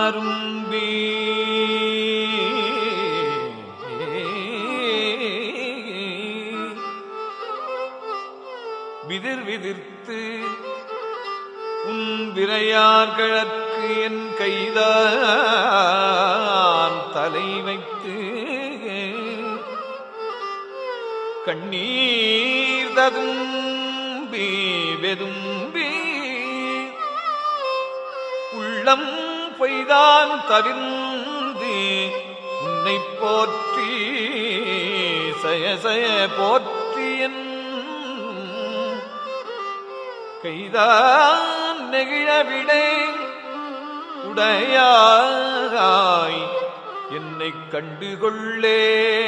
அரும்பி விதிர் விதிர்த்து உன் விரையார்களற்கு என் கைதான் தலை வைத்து கண்ணீர் ததும்பி வெதும்பி உள்ளம் பொய்தான் தவிர்ந்து உன்னை போற்றி சயசய போற்றி என் கைதான் நெகிழவிடே உடையாய் என்னை கண்டுகொள்ளே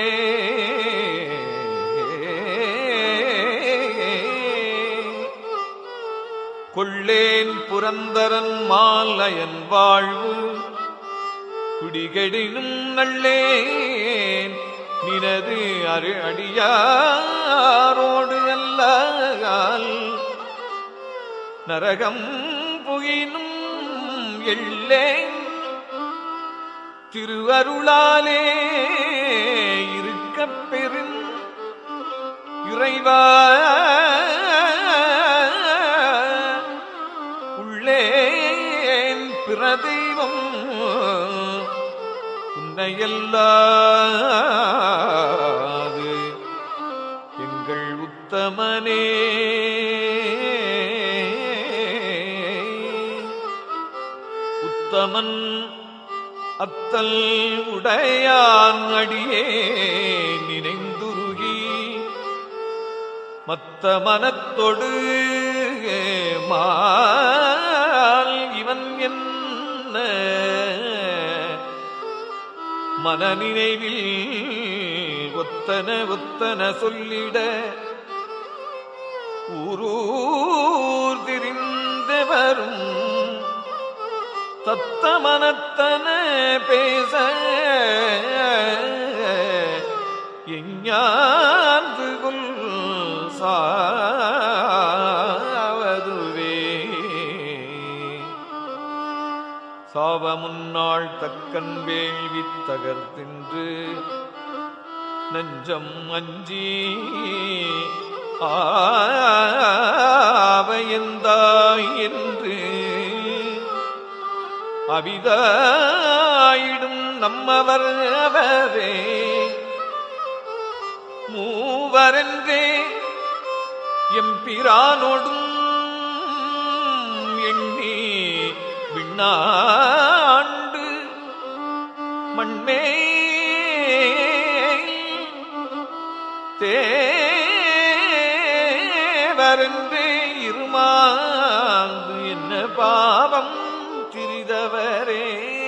கொள்ளேன் புரந்தரன் மாலயன் வாழ்வு குடிகெடினும் நல்லேன் நினது அரு அடியாரோடு அல்லால் நரகம் புகினும் எள்ளேன் திருவருளாலே இருக்கப் பெறும் இறைவா உள்ளேன் பிரதெய்வம் உன்னையல்லாது எங்கள் உத்தமனே உத்தமன் அத்தல் உடையான் அடியே நினைந்துருகி மத்த மனத்தொடு மால் இவன் என்ன மனநினைவில் ஒத்தன ஒத்தன சொல்லிட ஊரூர் திரிந்து வரும் தத்த மனத்தன பேச எஞ்ஞாந்து கொல் சாவதுவே சாவமுன்னாள் தக்கன் வேள்வி தகர்த்தின்று நஞ்சம் அஞ்சி ஆவையந்தாய் என்று அவிதாயிடும் நம்மவர் அவரே மூவரென்றே எம்பிரானோடும் எண்ணி விண்ணாண்டு மண்மே தேவரென்றே இருமாந்து என்ன பாவம் திரிதவரே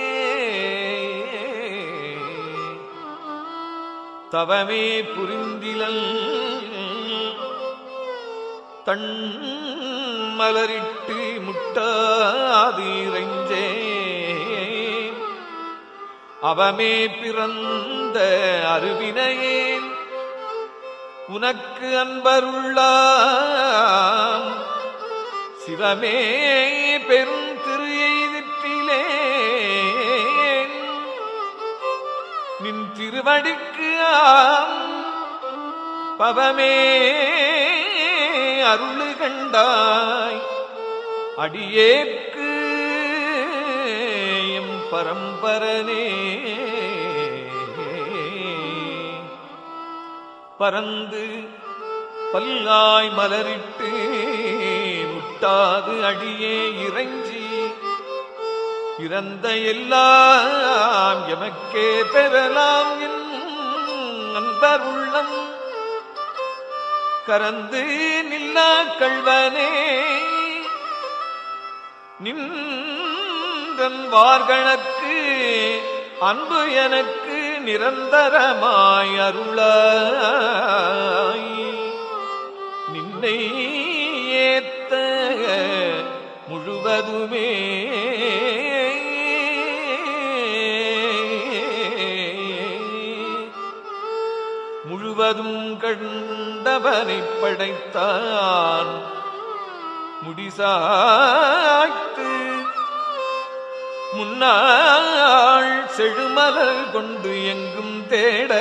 தவமே புரிந்திலல் தன் மலரிட்டு முட்டாது இறைஞ்சே அவமே பிறந்த அருவினையேன் உனக்கு அன்பருள்ளாம் சிவமே பெரும் திரு எய்திற்றிலே நின் திருவடிக்கு ஆம் பவமே அருளு கண்டாய் அடியேற்கு எம் பரம்பரனே பறந்து பல்லாய் மலரிட்டு முட்டாது அடியே இறைஞ்சி இறந்த எல்லாம் எமக்கே பெறலாம் என் நண்பர் உள்ளம் கரந்து நில்லா கள்வனே நின்றன் வார்களுக்கு அன்பு எனக்கு நிரந்தரமாய் அருளாய் நின்னை ஏத்த முழுவதுமே முழுவதும் கண்டவனை படைத்தான் முடிசாய்த்து முன்னாள் செழுமலர் கொண்டு எங்கும் தேட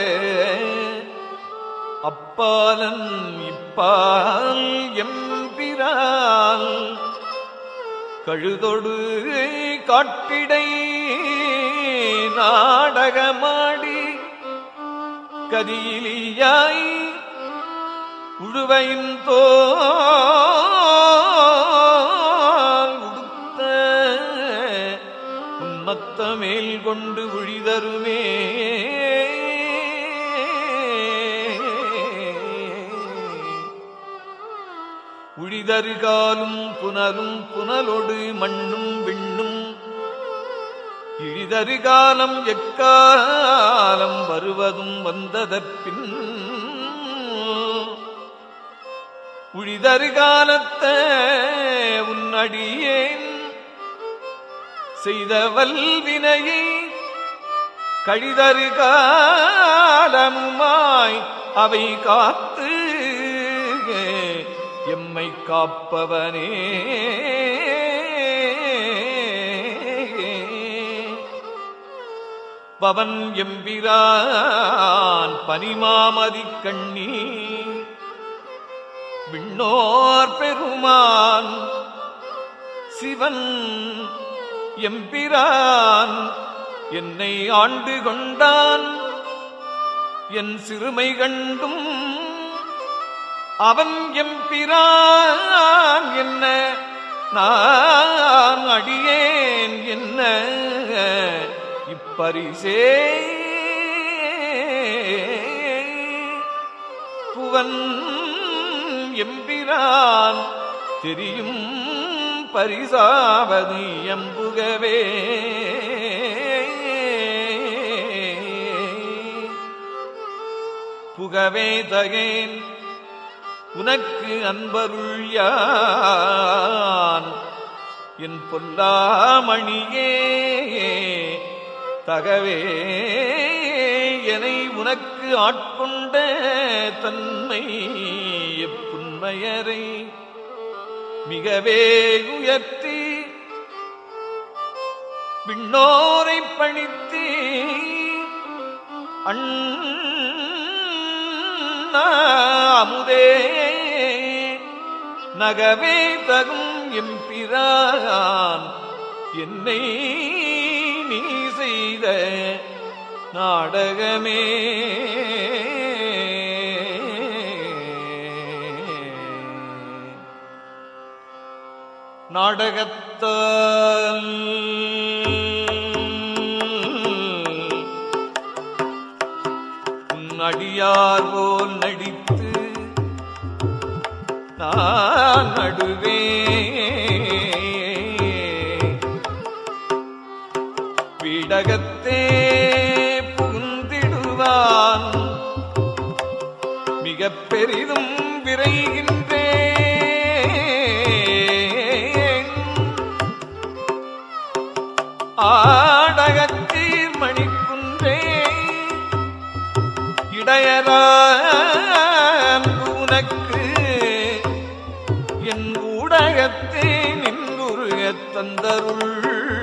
அப்பாலன் இப்பால் எம்பிரால் கழுதொடு காட்டிடை நாடகமாடி கதியிலியாய் உழுவையின் தோல் உடுத்த உன்மத்த மேல் கொண்டு உழிதருமே உழிதருகாலும் புனலும் புனலொடு மண்ணும் விண்ணும் இழிதருகாலம் எக்காலம் வருவதும் வந்ததற்பின் உழிதருகாலத்த உன்னடியேன் செய்த வல்வினையை கழிதருகாலமுமாய் அவை காத்து எம்மை காப்பவனே பவன் எம்பிரான் பனிமாமதி கண்ணி விண்ணோர் பெருமான் சிவன் எம்பிரான் என்னை ஆண்டு கொண்டான் என் சிறுமை கண்டும் அவன் எம்பிரான் என்ன நான் அடியேன் என்ன இப்பரிசே புவன் எம்பிரான் தெரியும் பரிசாவது எம்புகவே புகவே தகேன் உனக்கு அன்பருள் யான் என் பொல்லாமணியே தகவே என்னை உனக்கு ஆட்கொண்ட தன்மை எப்புண்மையரை மிகவே உயர்த்தி விண்ணோரை பணித்தே அண்ணாமுதே நகவே தகும் எம்பிரான் என்னை நீ செய்த நாடகமே நாடகத்தால் உன் அடியார் போல் நடித்து நான் நடுவே வீடகத்தே புகுந்திடுவான் மிக பெரிதும் விரைகின்றேன் ஆடகத்தீர் மணிக்குன்றே இடையரான் உனக்கு என் ஊடகத்தே நின்றுருகத் தந்தருள்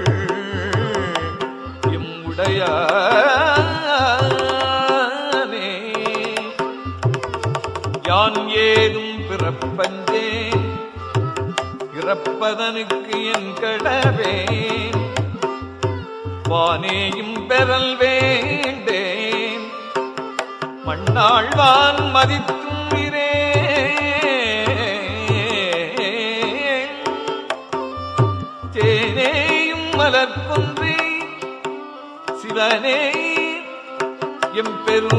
எம் உடையானே யான் ஏதும் பிறப்பஞ்சேன் இறப்பதனுக்கு என் கடவேன் வானேயும் பெறல் வேண்டேன் மண்ணாழ்வான் மதித்தும் இரே தேனேயும் மலர்கொன்றே சிவனே எம்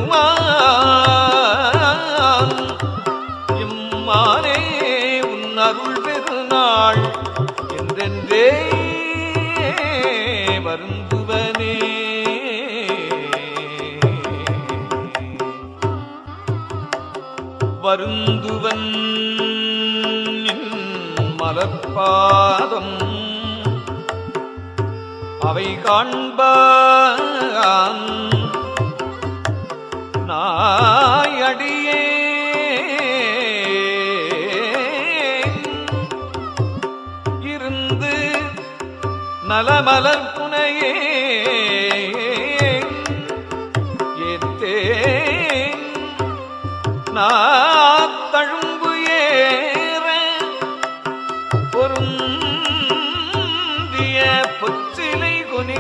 பெருமான் எம்மானே உன் அருள் பெருநாள் என்றென்றே வருந்துவனே வருந்துவன் நின் மலர்பாதம் அவை காண்பான் நாயடியே இருந்து நலமலர் புனையே ஏத்தேன் நாத்தழும்பு ஏற பொருந்திய பொச்சிலை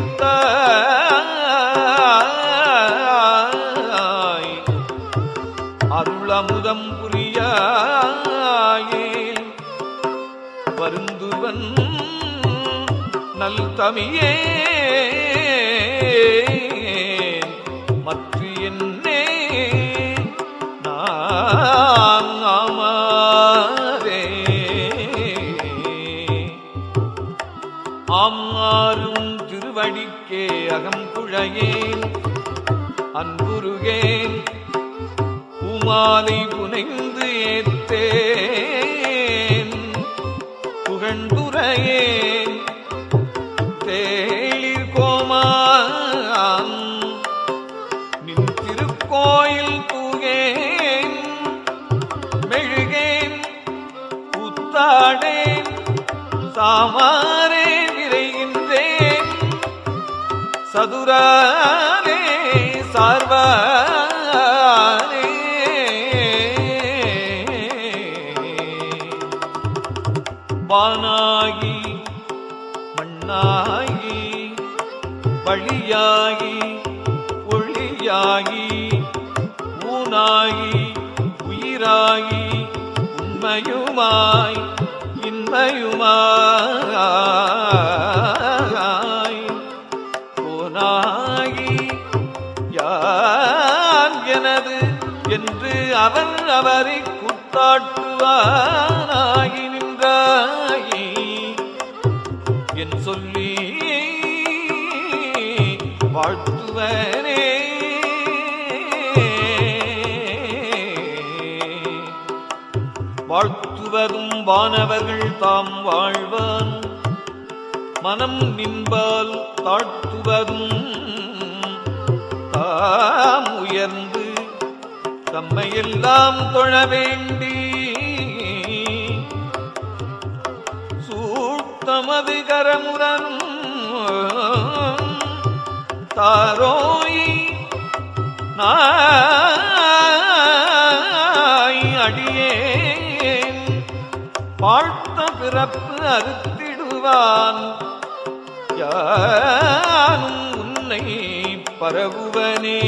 குனித்தாய் அருளமுதம் புரியாயே வருந்துவன் நல் தமியே மற்ற என்னே நாமாரே ஆமாறும் திருவடிக்கே அகங்குழையேன் அன்புருகேன் பூமாலை புனைந்து ஏத்தேன் புகழ்ந்துரையேன் தேளிர் கோமான் நின் திருக்கோயில் தூகேன் மெழுகேன் புத்தாடேன் சாமாரே விரைகின்றேன் சதுராரே சார்வாரே வானாகி மண்ணாகி வழியாகி ஒளியாகி ஊனாகி உயிராகி உண்மையுமாய் இன்மையுமாய் போனாகி யான் எனது என்று அவர் அவரை கூத்தாட்டுவானாகி நின்றாயி என் சொல்லி வாழ்த்துவனே வாழ்த்துவதும் வானவர்கள் தாம் வாழ்வான் மனம் நின்பால் தாழ்த்துவதும் தாம் உயர்ந்து தம்மையெல்லாம் தொழ வேண்டி சூழ்த்தமது கரமுரனும் தாரோய் நாய் அடியேன் வாழ்த்த பிறப்பு அறுத்திடுவான் யானும் உன்னை பரவுவனே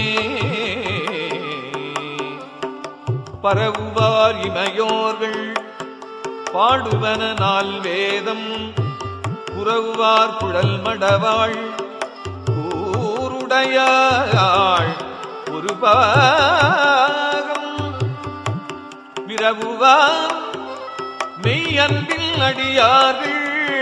பரவுவார் இமையோர்கள் பாடுவன நாள் வேதம் புறவுவார் குழல் மடவாள் கூருடையாள் ஒரு பாகம் விரவுவார் மெய் அன்பில் அடியார்கள்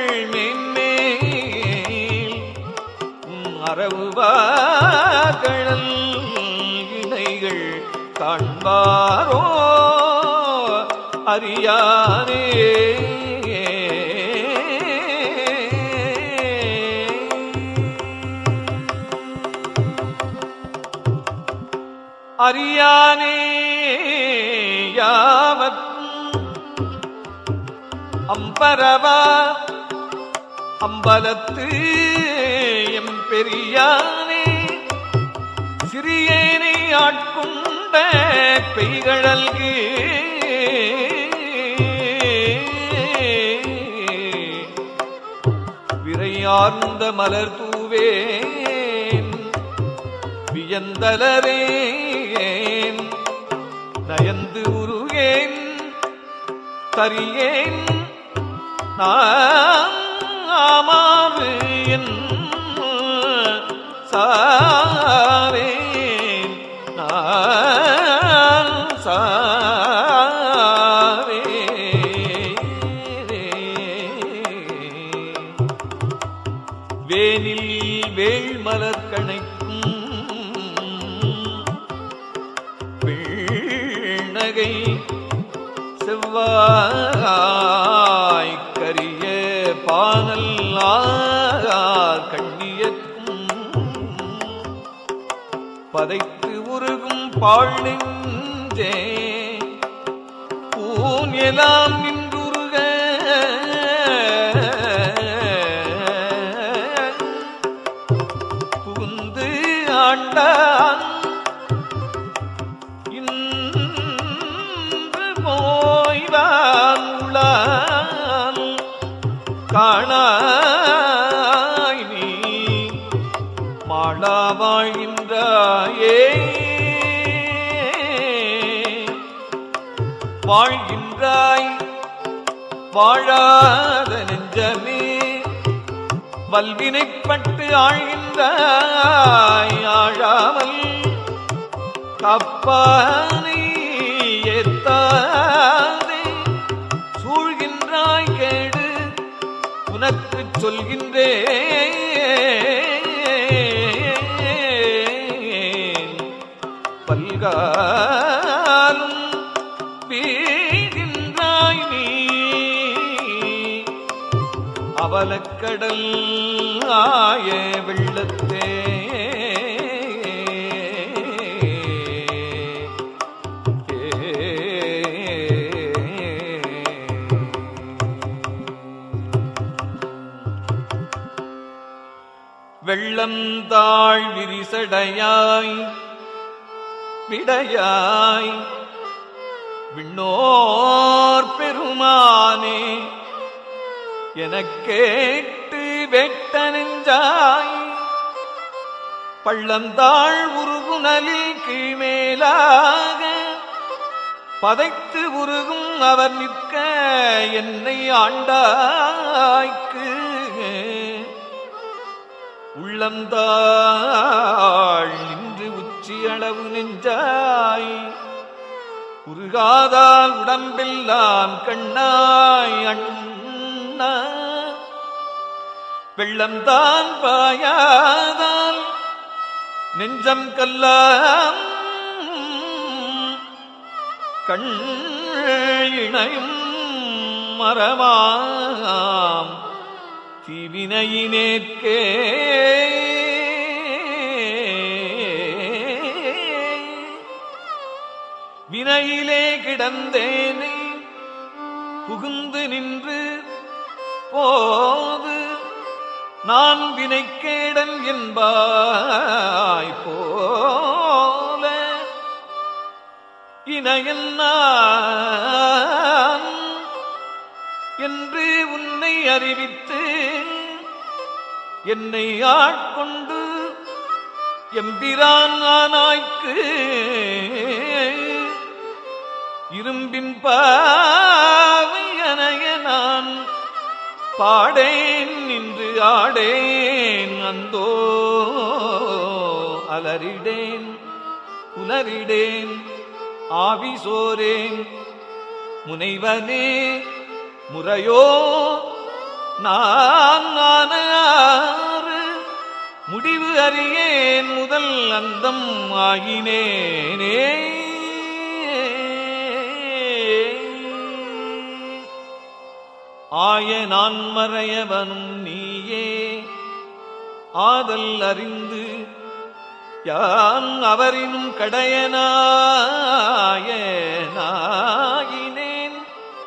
மேன்மேல் உம் அறவுவார்களல் இணைகள் காண்பாரோ அறியானே அறியானே யாவத் அம்பரவா அம்பலத்து எம் பெரியானே சிறியேனை ஆட்கொண்ட பெய்கழல்கு விரையார்ந்த மலர் தூவேன் வியந்தலரேன் நயந்து உருகேன் தரியேன் நாமாறு என் சாவேன் நான் சாவேன் வேனில் வேள்மலர் கணைக்கும் பிள்நகை செவ்வாய் கரிய பானல் ஆர் கண்ணியக்கும் பதைத்து உருகும் பாழ் நெஞ்சே பூன் எலாம் நின்றுருக வாழ்கின்றாய் வாழாத நெஞ்சமே வல்வினைப்பட்டு ஆழ்கின்றாய் ஆழாமல் கப்பானை ஏத்தாதே சூழ்கின்றாய் கேடு உனக்கு சொல்கின்றேன் பல்காலும் வீழ்கின்றாய் நீ அவலக்கடல் ஆய வெள்ளத்தே வெள்ளம் தாழ் விரிசடையாய் விடையாய் விண்ணோர் பெருமானே எனக் கேட்டு வெட்ட நெஞ்சாய் பள்ளந்தாள் உருகுனலில் கீழ்மேலாக பதைத்து உருகும் அவர் நிற்க என்னை ஆண்டாய்க்கு உள்ளந்தாள் நின்று உச்சி அளவு நெஞ்சாய் உருகாதால் உடம்பெல்லாம் கண்ணாய் அண்ணா வெள்ளம்தான் பாயாதால் நெஞ்சம் கல்லாம் கண் இணையும் மரமாம் தீவினையினேற்கே வினையிலே கிடந்தேனே புகுந்து நின்று போது நான் வினைக்கேடன் என்பாய் போல இணையன் நான் என்று உன்னை அறிவித்து என்னை ஆட்கொண்டு எம்பிரான் ஆனாய்க்கு இரும்பின் பாவையனைய நான் பாடேன் நின்று ஆடேன் அந்தோ அலறிடேன் உலரிடேன் ஆவி சோரேன் முனைவனே முறையோ நான் ஆனாறு முடிவு அறியேன் முதல் அந்தம் ஆகினேனே ஆய நான் மறையவனும் நீயே ஆதல் அறிந்து யான் அவரினும் கடையனாய நாயினேன்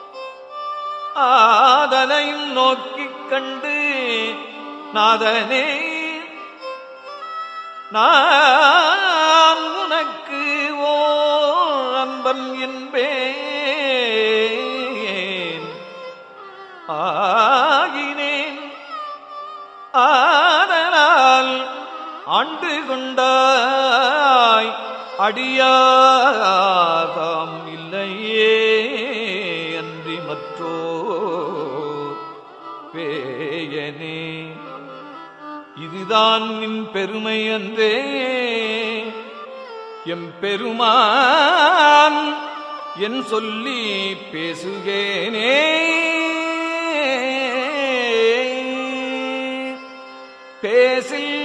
ஆதலையும் நோக்கிக் கண்டு நாதனே நான் உனக்கு ஓ அன்பன் என்பேன் ஆகினேன் ஆதலால் ஆண்டு கொண்டாய் அடியாதாம் இல்லையே அன்றி மற்றோ பேயனே இதுதான் நின் பெருமை அன்றே எம் பெருமான் என் சொல்லி பேசுகேனே பேசில்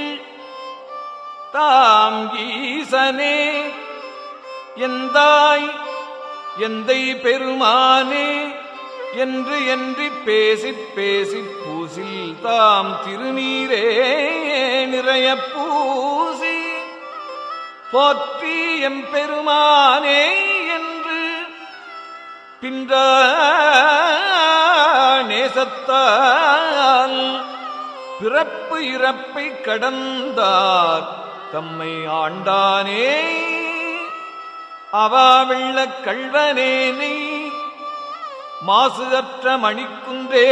தாம் ஈசனே எந்தாய் எந்தை பெருமானே என்று என்று பேசிப் பேசிப் பூசில் தாம் திருநீரே நிறைய பூசி போற்றி எம் பெருமானே என்று பின்ற நேசத்தால் பிறப்பு இறப்பை கடந்தார் தம்மை ஆண்டானே அவா வெள்ளக் கள்வனேனை மாசு அற்ற மணிக்குன்றே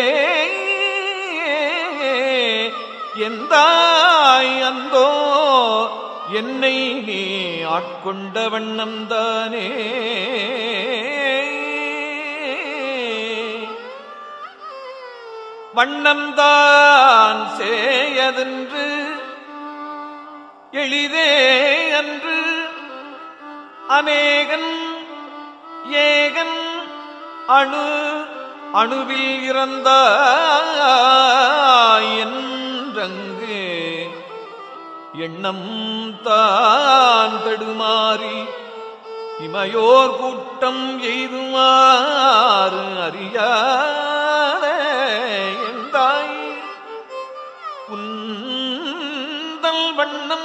எந்தாய் அந்தோ என்னை நீ ஆட்கொண்ட வண்ணம்தானே வண்ணம்தான் சேயதென்று எளிதே அன்று அநேகன் ஏகன் அணு அணுவில் இறந்த என்றங்கு எண்ணம் தான் தடுமாறி இமையோர் கூட்டம் எய்துமாறு அறியாத எந்தாய் உந்தல் வண்ணம்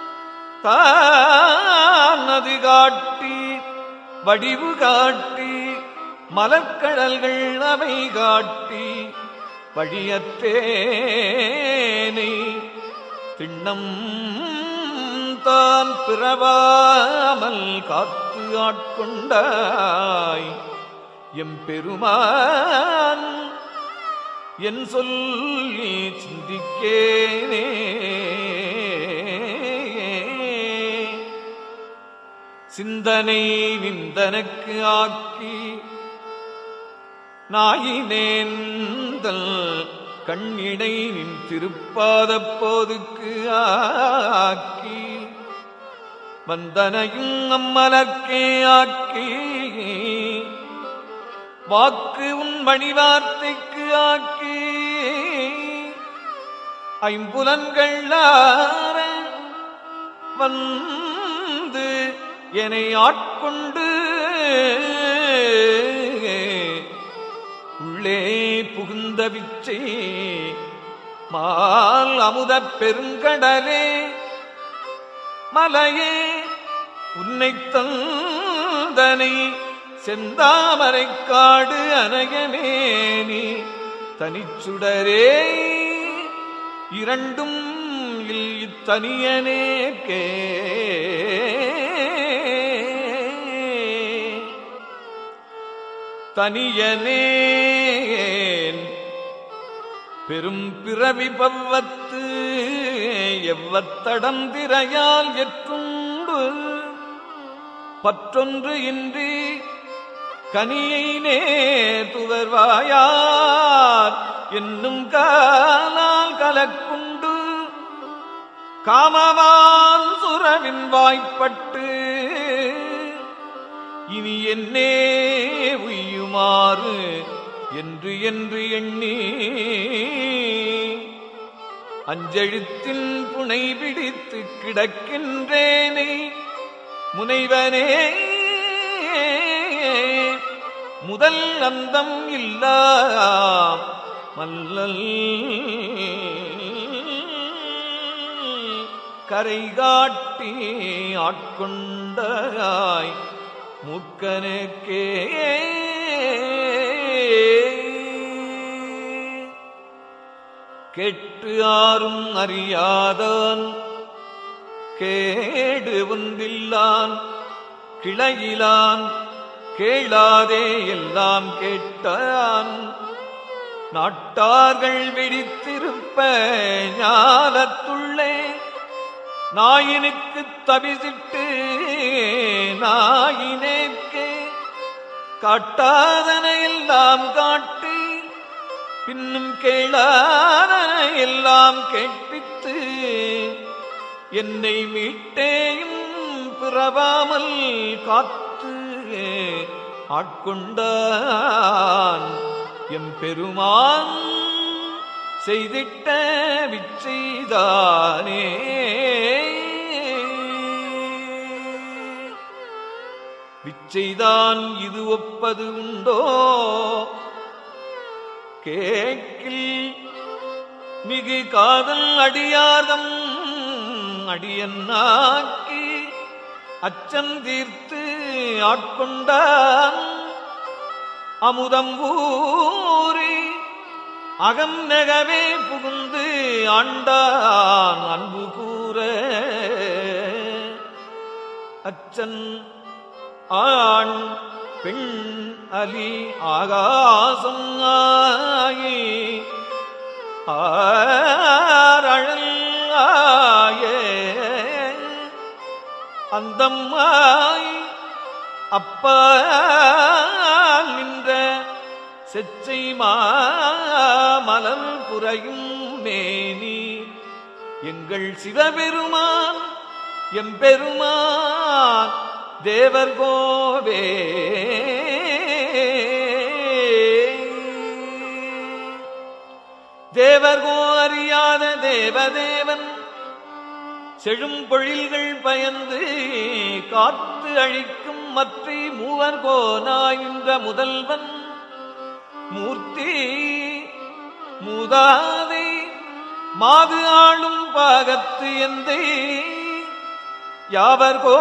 தானது காட்டி வடிவு காட்டி மலர்கடல்கள் அவை காட்டி வழியற்றேனை திண்ணம் தான் பிறவாமல் காத்து ஆட்கொண்டாய் எம்பெருமான் என் சொல்லி சிந்திக்கேனே சிந்தனை நிந்தனக்கு ஆக்கி நாயினேந்தல் கண்ணிடை நின் திருப்பாத போதுக்கு ஆக்கி வந்தனையும் அம்மலர்க்கே ஆக்கி வாக்கு உன் மணிவார்த்தைக்கு ஆக்கி ஐம்புலன்கள் வந்து என்னை ஆட்கொண்டு உள்ளே புகுந்த விச்சை மால் அமுதப் பெருங்கடலே மலையே உன்னை தந்தனை செந்தாமரை காடு அனகமேனி தனிச்சுடரே இரண்டும் இல் இத்தனியனேற்கே தனியனேன் பெரும் பிறவி பவ்வத்து எவ்வத்தடம் திரையால் எற்றுண்டு பற்றொன்று இன்றி கனியை நேதுவர்வாயார் என்னும் காலால் கலக்குண்டு காமவான் சுரவின் வாய்ப்பட்டு இனி என்னே உய்யுமாறு என்று என்று எண்ணி அஞ்செழுத்தின் புனை பிடித்து கிடக்கின்றேனே முனைவனே முதல் அந்தம் இல்லா மல்லல் கரை காட்டி ஆட்கொண்டாய் மூக்கனுக்கே கெட்டு ஆறும் அறியாதான் கேடு ஒன்றில்லான் கிளையிலான் கேளாதே எல்லாம் கேட்டான் நாட்டார்கள் வெடித்திருப்ப ஞாலத்துள்ளே நாயினுக்கு தவிசிட்டு நாயினேற்கே காட்டாதன எல்லாம் காட்டி பின்னும் கேளாதன எல்லாம் கேட்பித்து என்னை மீட்டேயும் பிறவாமல் காத்து ஆட்கொண்டான் எம் பெருமான் செய்திட்ட விச்செய்தானே விச்செய்தான் இது ஒப்பது உண்டோ கேக்கில் மிகு காதல் அடியாதம் அடியன்னாக்கி அச்சம் தீர்த்து ஆட்கொண்டான் அமுதம் ஊறி அகம் நெகவே புகுந்து ஆண்டான் அன்பு கூற அச்சன் ஆண் பெண் அலி ஆகாசம் ஆயி ஆரழல் ஆயே அந்தம்மாய் அப்பா நின்ற செச்சை மாமலையானே மலர் புரையும் மேனி எங்கள் சிவபெருமான் எம்பெருமான் தேவர் கோவே தேவர்கோ அறியாத தேவதேவன் செழும் பொழில்கள் பயந்து காத்து அழிக்கும் மற்றி மூவர்கோ நாயின்ற முதல்வன் மூர்த்தி மூதாதை மாது ஆளும் பாகத்து எந்தை யாவர்கோ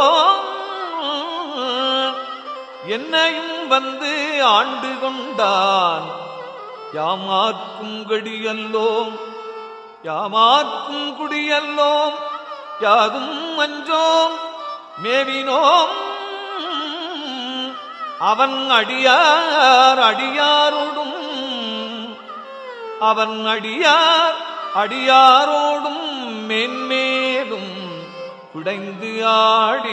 என்னையும் வந்து ஆண்டு கொண்டான் யாமார்க்கும் கடியல்லோம் யாமார்க்கும் குடியல்லோம் யாதும் அஞ்சோம் மேவினோம் அவன் அடியார் அடியாரோடும் அவன் அடியார் அடியாரோடும் மேன்மேலும் குடைந்து ஆடி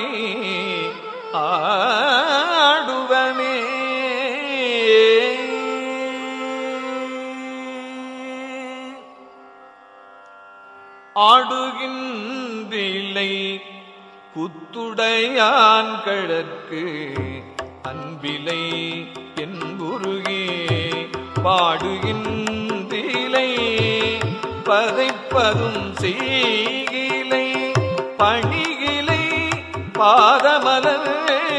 ஆடுவமே ஆடுகின்றில்லை குத்துடையான் கழற்கு அன்பிலை என்புருகே பாடுகின்றிலை பதைப்பதும் செய்கிலை பணிகிலை பாதமலர்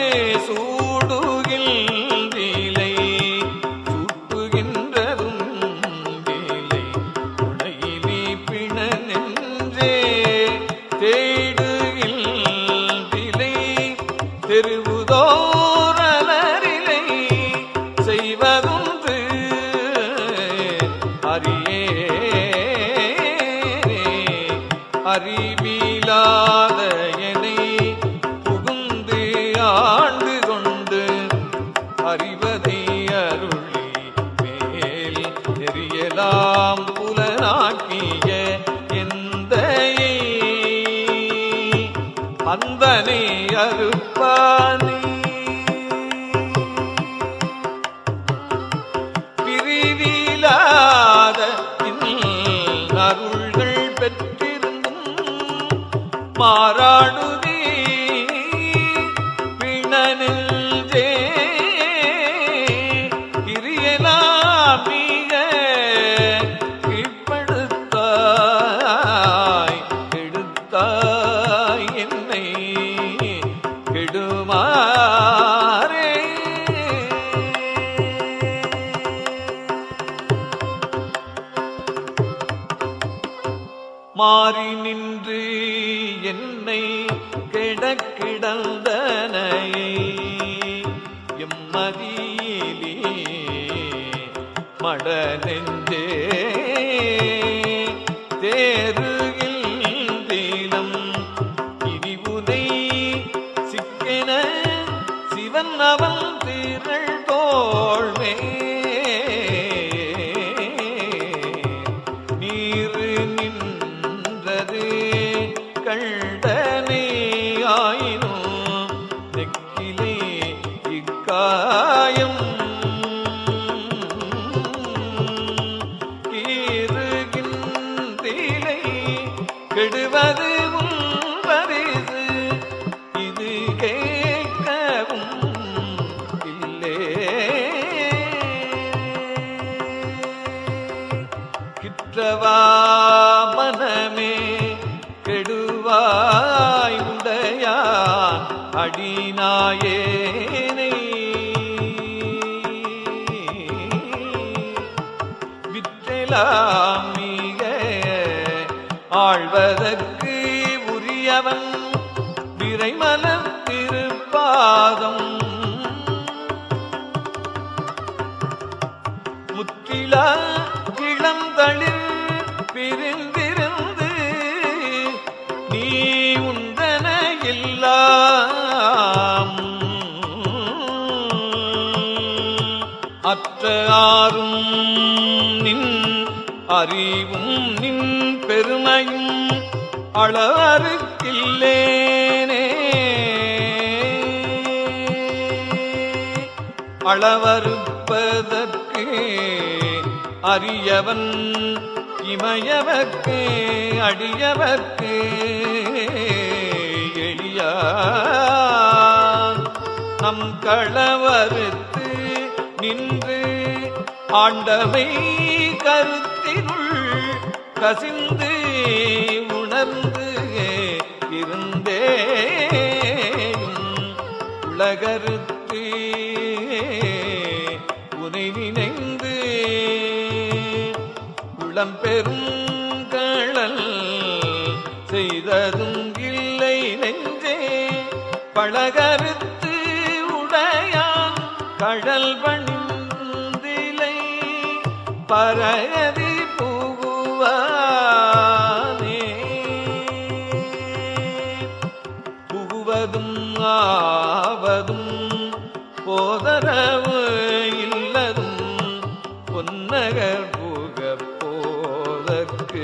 சூடுகின்றிலை சுட்டுகின்றதும் வேலை உடையிலே பிண நெஞ்சே தேடுகின்றிலை தெருவுதோரலரிலை செய்வதுன்று அறியே அறிவிலாத என்னை புகுந்து ஆண்டு கொண்டு அறிவதை அருளி மேல் தெரியலாம் புலனாக்கிய எந்த அந்தனை அறுப்பானே பிரிவிலாத அருள்கள் பெற்றிருந்தும் மாறாடுதே பிணனில் கிரியலாம் மிக கீழ்ப்படுத்தாய் கெடுத்தாய் என்னை கெடுமாறே மாறி நின்று என்னை கிடக்கிடந்தனை எம்மதியிலே மட நெஞ்சே தேருகின்றீனம் இனிவுனை சிக்கென சிவன் அவன் திரள் தோழ்மே நீரு நின்றது கண்டனே ஆயினும் நெக்கிலே இக்காயம் கீறுகின்றீலை கெடுவது உன் பரிசு இது கேட்கவும் இல்லே கிற்றவா மனமே கெடுவாய் உடையான் அடிநாயேனை விற்றலாம் மிக ஆழ்வதற்கு உரியவன் விரைமலர் திருப்பாதம் முற்றிலா இளம் தளிர் பிரிந்திருந்து நீ உண்டன எல்லாம் அற்ற ஆறும் நின் அறிவும் நின் பெருமையும் அளவருக்கில்லேனே அளவறுப்பதற்கு அரியவன் இமயவர்க்கு அடியவர்க்கு எளியான் நம் களவறுத்து நின்று ஆண்டமை கருத்தினுள் கசிந்து உணர்ந்து இருந்தேயும் உலகருக்கு உனை நினைந்து உளம் பெரும் களல் செய்ததும் இல்லை நெஞ்சே பழகருத்து உடையான் கடல் பணிந்திலை பரகதி புகுவானே புகுவதும் ஆவதும் போதரவு இல்லதும் பொன்னகர் புக போதற்கு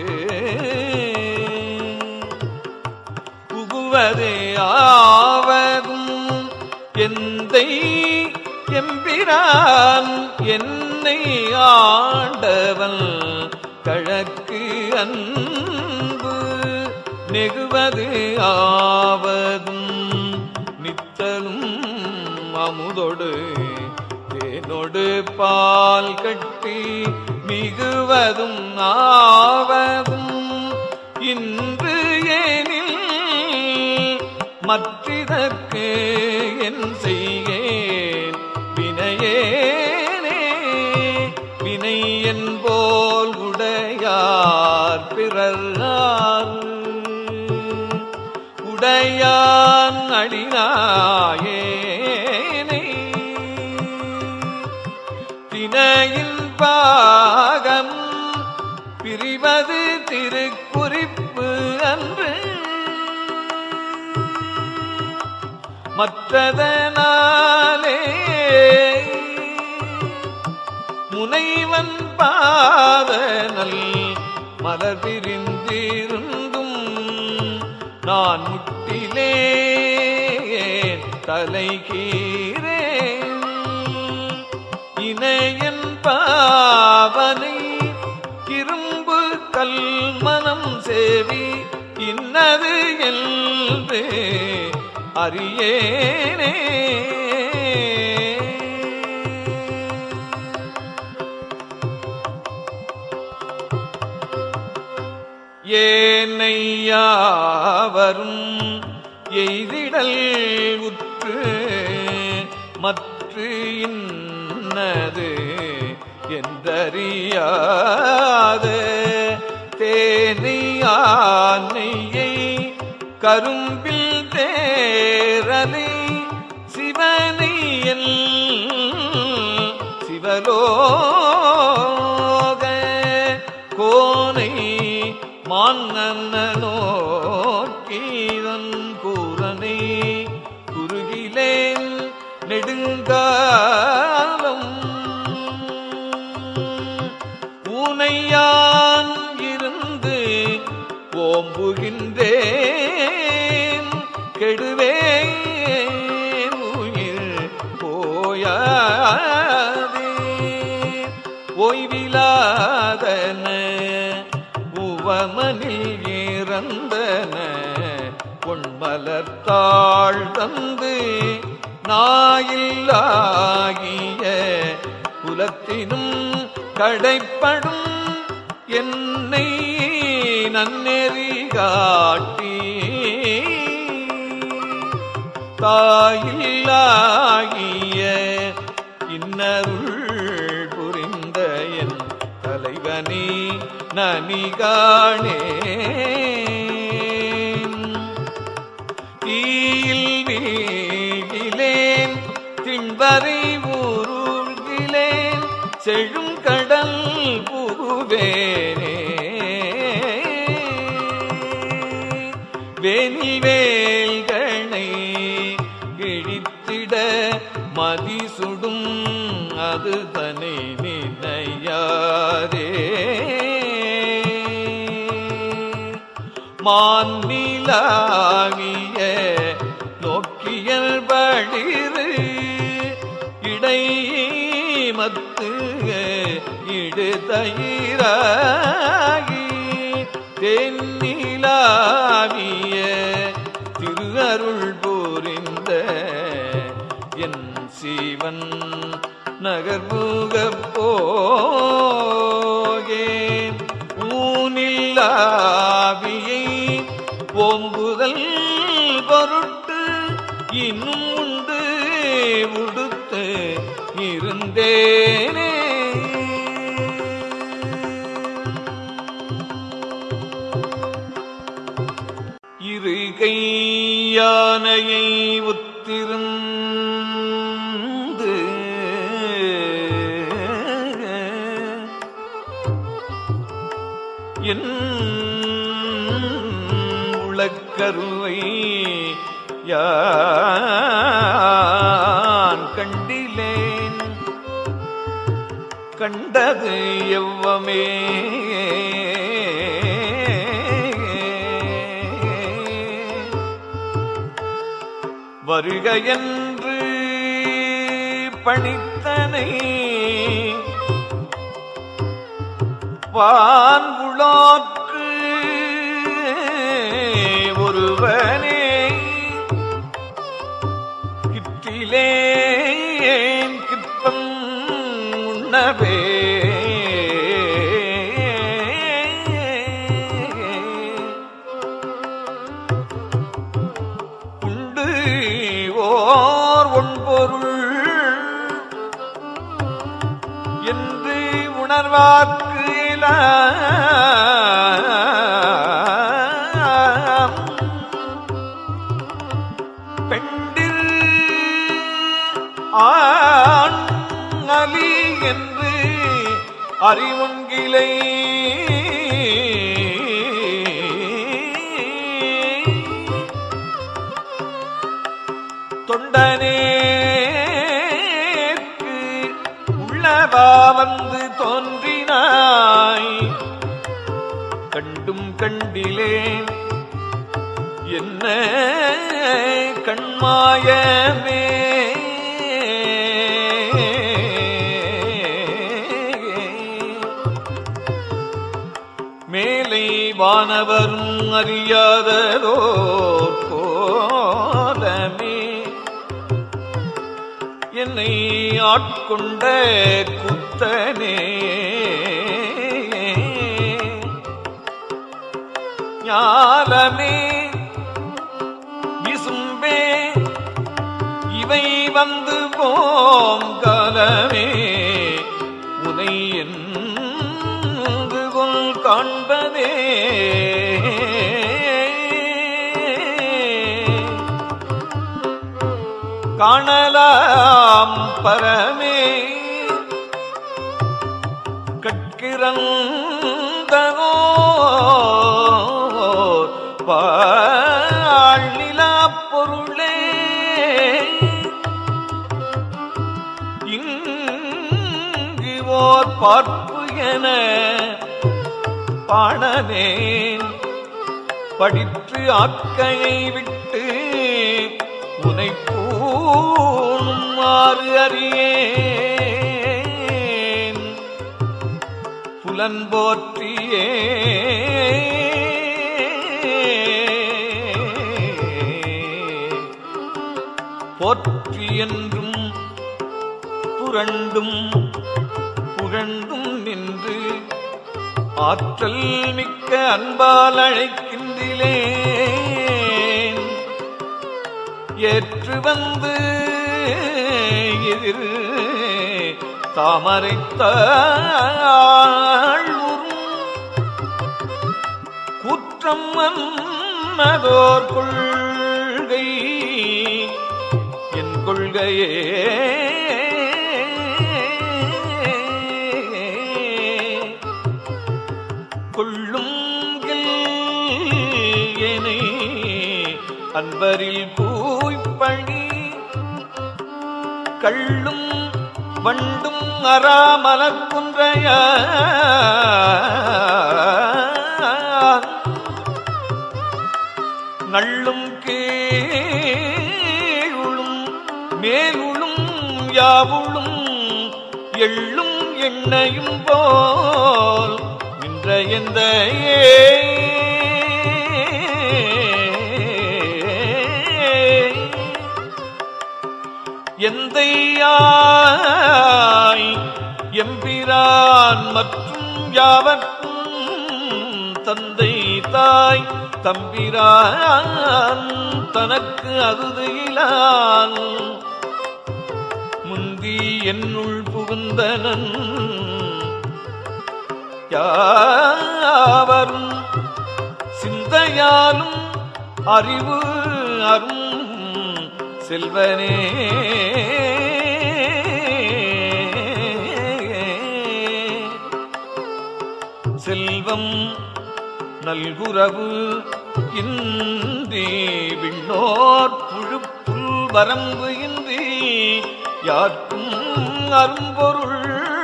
புகுவதே ஆவதும் எந்தை எம்பிரான் என்னை ஆண்டவன் கழக்கு அன்பு நெகுவது ஆவதும் நித்தலும் அமுதொடு தேனொடு பால் கட்டி மிகுவதும் ஆவதும் இன்று ஏனில் மற்றிதற்கு என் செய்கேன் வினையேனே வினை என்போல் உடையார் பிறர் உடையான் அடினாயேனே தினையின் பாகம் பிரிவது திருக்குறிப்பு அன்று மற்றதனாலே முனைவன் பாதனல் மலர் பிரிந்திருந்தும் நான் முட்டிலே தலைகீரேன் இணையன் பாவனை இரும்பு கல்மனம் சேவி இன்னது என்று அறியேனே ஏனையாவரும் எய்திடல் உற்று மற்ற இன்னது என்றறியாத தேனியானையை கரும்பில் தேரலை சிவனையல் சிவலோக கோனை மான்னோக்கீதன் கூரனை குறுகிலேன் நெடுங்காலம் ஊனையான் இருந்து ஓம்புகின்றேன் கெடுவேன் உயிர் போயாதே ஓய்விலாதன உவமனில் இறந்தன பொன்மலர்த்தாள் தந்து நாயில்லாகிய குலத்தினும் கடைப்படும் என்னை நன்னெறி காட்டி தாயில்லாகிய இன்னருள் புரிந்த என் தலைவனே நனிகாணே தீயில் வீகிலேன் திண்பறை ஊருகிலேன் செழும் கடல் புகுவேனே வெனிவேல்கணை கிழித்திட மதிசுடும் அது தனை நினையாரே மாநிலாகிய நோக்கியல் பழிறு இடை மத்து இடு தயிராகி தென்னிலாவிய திருஅருள் புரிந்த என் சீவன் நகர்புக போகேன் ஊனில்லாவியை ஓம்புதல் பொருட்டு இன்னும் உண்டு உடுத்து இருந்தேனே இரு கையானையை உத்திருந்து என் உளக்கருவை யான் கண்டிலேன் கண்டது எவ்வமே வருக என்று பணித்தனை வான்புளாக்கு ஒருவனே கிட்டிலேன் கிப்பம் உண்ணவே உண்டு ஓர் ஒன்பொருள் என்று உணர்வார்க்கு எல்லாம் பெண்டில் ஆண் அலி என்று அறிவுங்கிலை தொண்டனேற்கு உள்ளவா வந்து தோன்றினாய் கண்டும் கண்டிலேன் என்ன கண்மாயமே மேலை வானவரும் அறியாததோர் கோலமே என்னை ஆட்கொண்ட குத்தனே ஞாலமே விசும்பே இவை வந்து போங்கலமே உனை என்று கொள் காண்பதே காணலாம் பரமே கட்கிறந்தனோ வாழ்நிலா பொருளே இங்கு ஓர் பார்ப்பு என பாணனேன் படித்து ஆக்கையை விட்டு உனை பூணுமாறு அறியேன் புலன் போற்றியே போற்றி என்றும் புரண்டும் புகழ்ந்தும் நின்று ஆற்றல் மிக்க அன்பால் அழைக்கின்றிலேன் ஏற்று வந்து எதிர் தாமரைத்தாழ்வுறும் குற்றம் மன்னதோர் கொள்கை என் கொள்கையே கொள்ளும் ஏனை அன்பரில் பூய்ப்பணி கள்ளும் வண்டும் அறாமலர் குன்றைய நள்ளும் கீழுளும் மேலுளும் யாவுளும் எள்ளும் எண்ணையும் போல் நின்ற எந்த எந்தையாய் எம்பிரான் மற்றும் யாவர்க்கும் தந்தை தாய் தம்பிரான் தனக்கு அறுதியிலான் முந்தி என்னுள் புகுந்தனன் யாவரும் சிந்தையாலும் அறிவு அரும் செல்வனே செல்வம் நல்குறவு இன்றி விண்ணோர் புழுப்புல் வரம்பு இன்றி யார்க்கும் அரும்பொருள்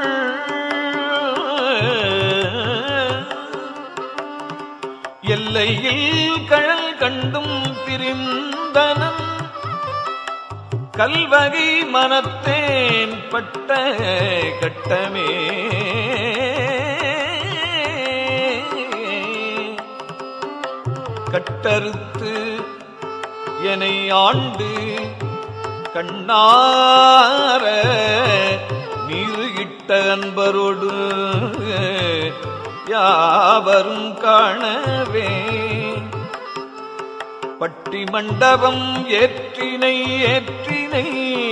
எல்லையில் கழல் கண்டும் பிரிந்தனன் கல்வகை மனத்தேன் பட்ட கட்டமே கட்டறுத்து என்னை ஆண்டு கண்ணார நீரு இட்ட அன்பரோடு யாவரும் காணவே பட்டி மண்டபம் ஏற்றினை ஏற்றினை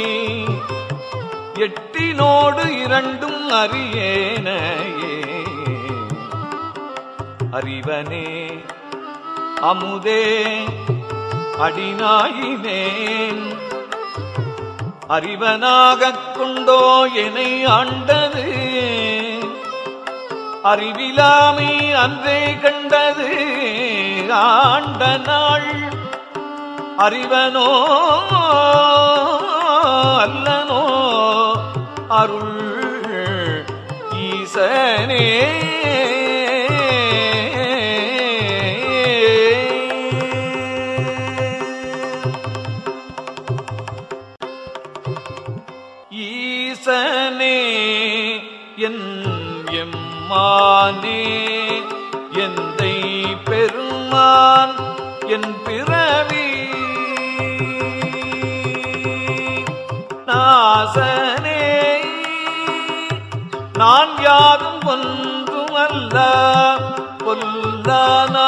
எட்டினோடு இரண்டும் அறியேனையே அறிவனே அமுதே அடிநாயினேன் அறிவனாகக் கொண்டோ என்னை ஆண்டது அறிவிலாமை அன்றே கண்டது ஆண்ட நாள் அறிவனோ அல்லனோ அருள் ஈசனே ஈசனே என் எம்மானே எந்தை பெருமான் என் பிறவி நாசனே நான் யாதும் ஒன்றுமல்ல பொல்லானாயான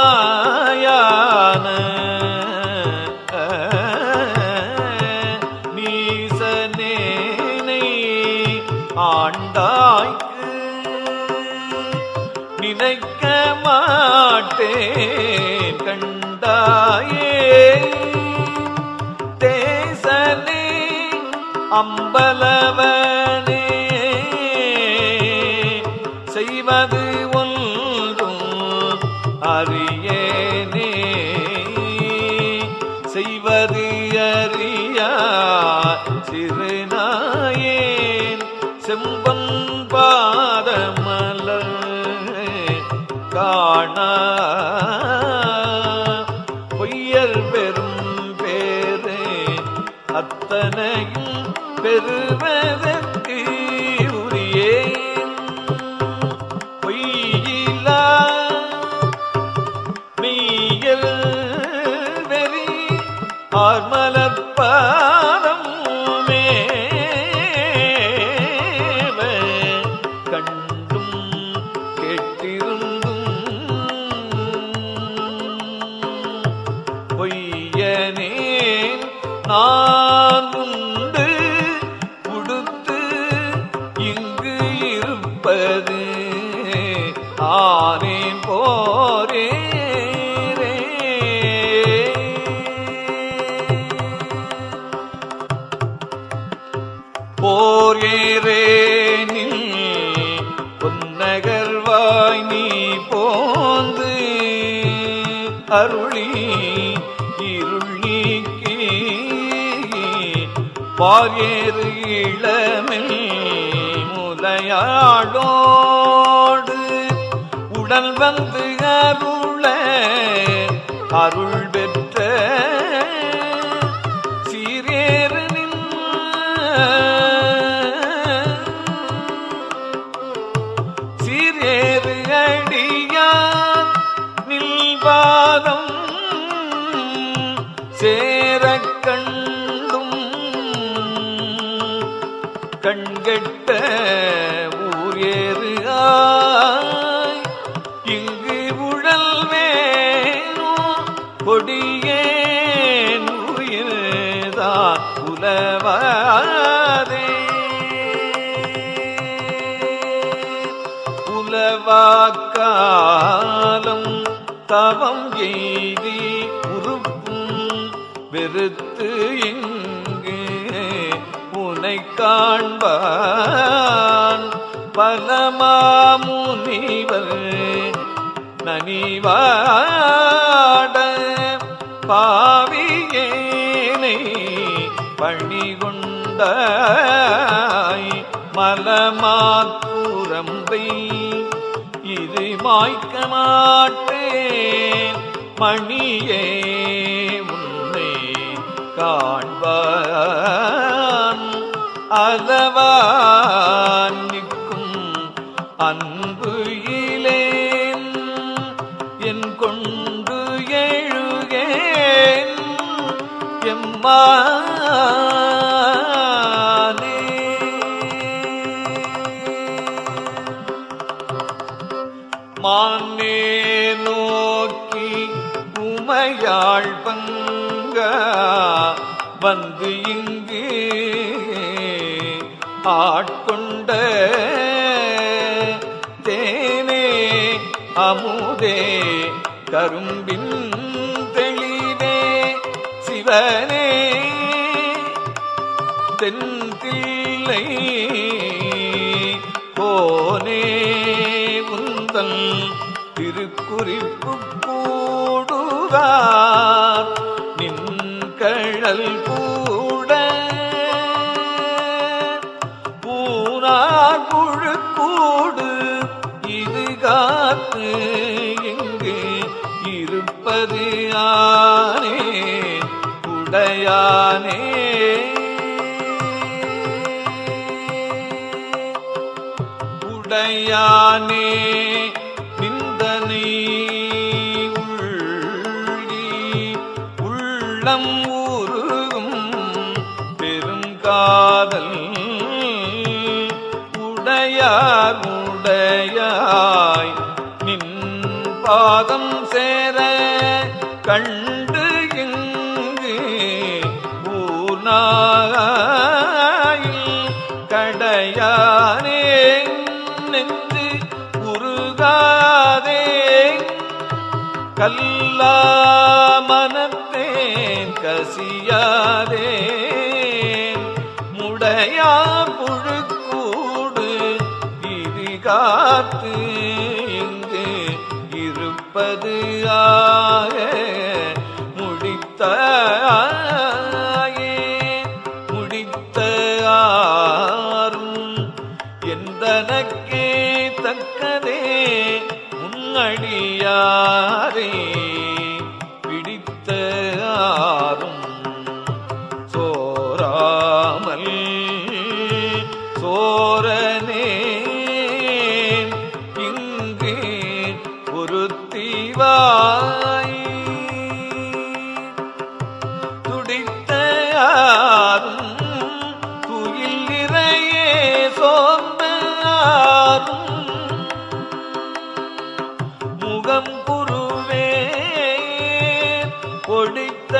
நீசனேனை ஆண்டாய்க்கு நினைக்க மாட்டேன் கண்டாயே தேசனே அம்பலவனே செய்வது ஒன்றும் அறியேனே செய்வது அறியா சிறுநாயேன் செம்பன் பாதமலர் காணா பொய்யர் பெரும் பேரே அத்தனையும் பெறுவதற்கு உரியேன் பொய்யிலா மெய்யல் வெறி ஆர்மலப்பாதம் மேவ கண்டும் கேட்டிருந்தும் பொய்யனேன் நான் உண்டு உடுத்து இங்கு இருப்பது ஆனேன் போரே போர் ஏறேனில் பொன்னகர்வாய் நீ போந்து அருளி இருள் நீக்கி பாரியேறு இளமில் முலையாடோடு உடல் வந்து அருள அருள் பெற்ற சீரேறு நின் பாதம் சேரக் கண்டும் கண்கெட்ட ஊர் ஏறு ஆய் இங்கு உழல் வேணோ கொடியேன் உயிர்தான் உலவாதே உலவாக்காலம் தவம் எய்தி உறுப்பும் வெறுத்து இங்கு உனை காண்பான் பலமாமுனிவர் நனிவாட பாவியேனை பணிகொண்டாய் மலமாக்குரம்பை இது மாய்க்க மாட்டேன் மணியே உன்னை காண்பான் அளவான் நிற்கும் அன்பு இலேன் என் கொண்டு எழுகேன் எம்மானே மானே நோக்கி உமையாள் பங்க வந்து இங்கு ஆட்கொண்ட தேனே அமுதே கரும்பின் தெளிவே சிவனே தென்தில்லை போனே உந்தன் திருக்குறிப்பு கூடுவார் நின் கழல் கூட பூனார் புழுக்கூடு இது காத்து இங்கு இருப்பது ஆனே உடையானே உடையானே நிந்தனை உள்ளி உள்ளம் ஊருகும் பெருங்காதல் உடையார் உடையாய் நின் பாதம் சேர கண்டு இங்கு ஊனாயில் கடையானே நெஞ்சு உருகாதே கல்லா மனத்தேன் கசியாதே முடையார் புழுக்கூடு இது காத்து இங்கு இருப்பது ஆக முடித்தாயே முடித்த ஆறும் எந்தனக்கே தக்கதே முன்னடியாரே பிடித்த ஆறும் சோராமல் சோரனே இங்கு ஒரு தீவாய் துடித்த ஆறும் துயில் நிறையே சோர்ந்த ஆறும் முகம் குருவே பொடித்த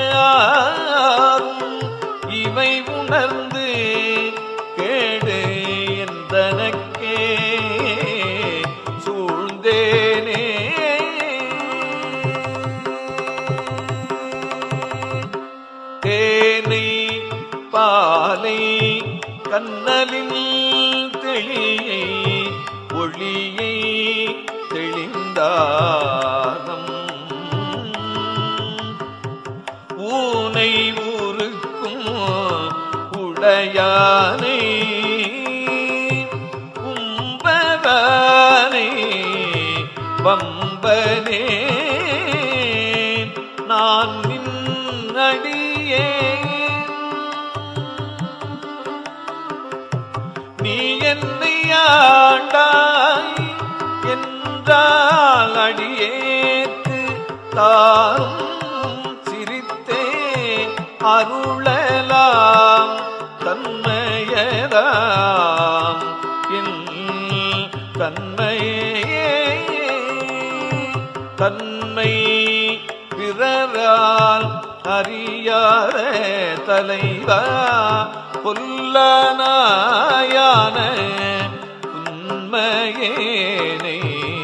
ஆறும் இவை உணர்ந்து கேடு எந்தனக்கே சூழ்ந்தேனே தேனை பாலை கண்ணலின் தெளியை ஒளியை தெளிந்தாரம் ஊனை ஊருக்கும் உடையானை கும்பரானை வம்பனே நான் நின்னடியே நீ என்னை ஆண்டாய் என்றால் அடியேத்து தானும் சிரித்தே அருளலாம் தன்மையதாம் என் தன்மையே தன்மை பிறரால் அறியாத தலைவா புல்லனாயான உண்மையேனை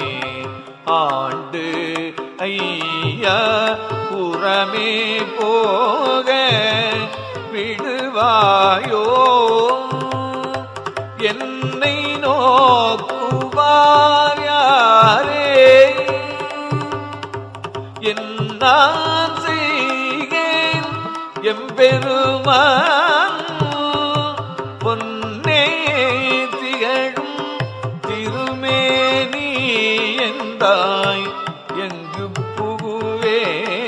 ஆண்டு ஐயா புறமே போக விடுவாயோ என்னை நோக்குவார் யாரே என்னான் செய்கேன் எம்பெருமான் பொன்னே திகழும் திருமேனி எந்தாய் எங்கு புகுவே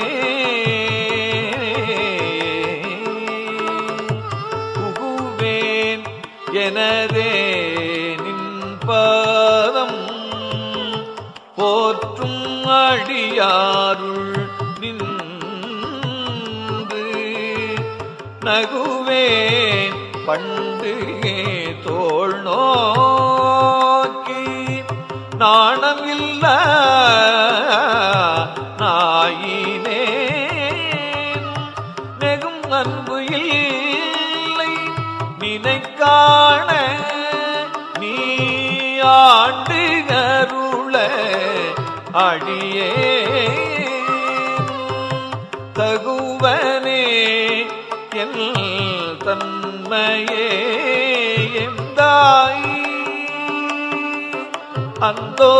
புகுவேன் எனதே நின் பாதம் போற்றும் அடியாருள் நின்று நகுவேன் பண்டு தோள் நோக்கி நாணம் இல்ல நாயினே நெகும் அன்பு இல்லை நினைக்காண நீ ஆண்டு அருள அடியே தகுவனே என் தன்மையே எந்தாய் அந்தோ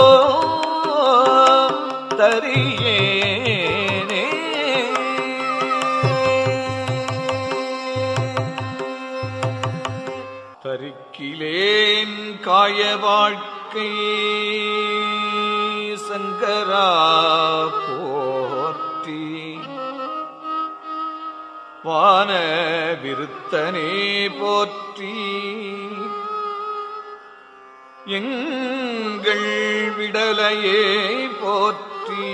தரியேனே தரிக்கிலேன் காய வாழ்க்கை சங்கரா போற்றி வான விருத்தனே போற்றி எங்கள் விடலையே போற்றி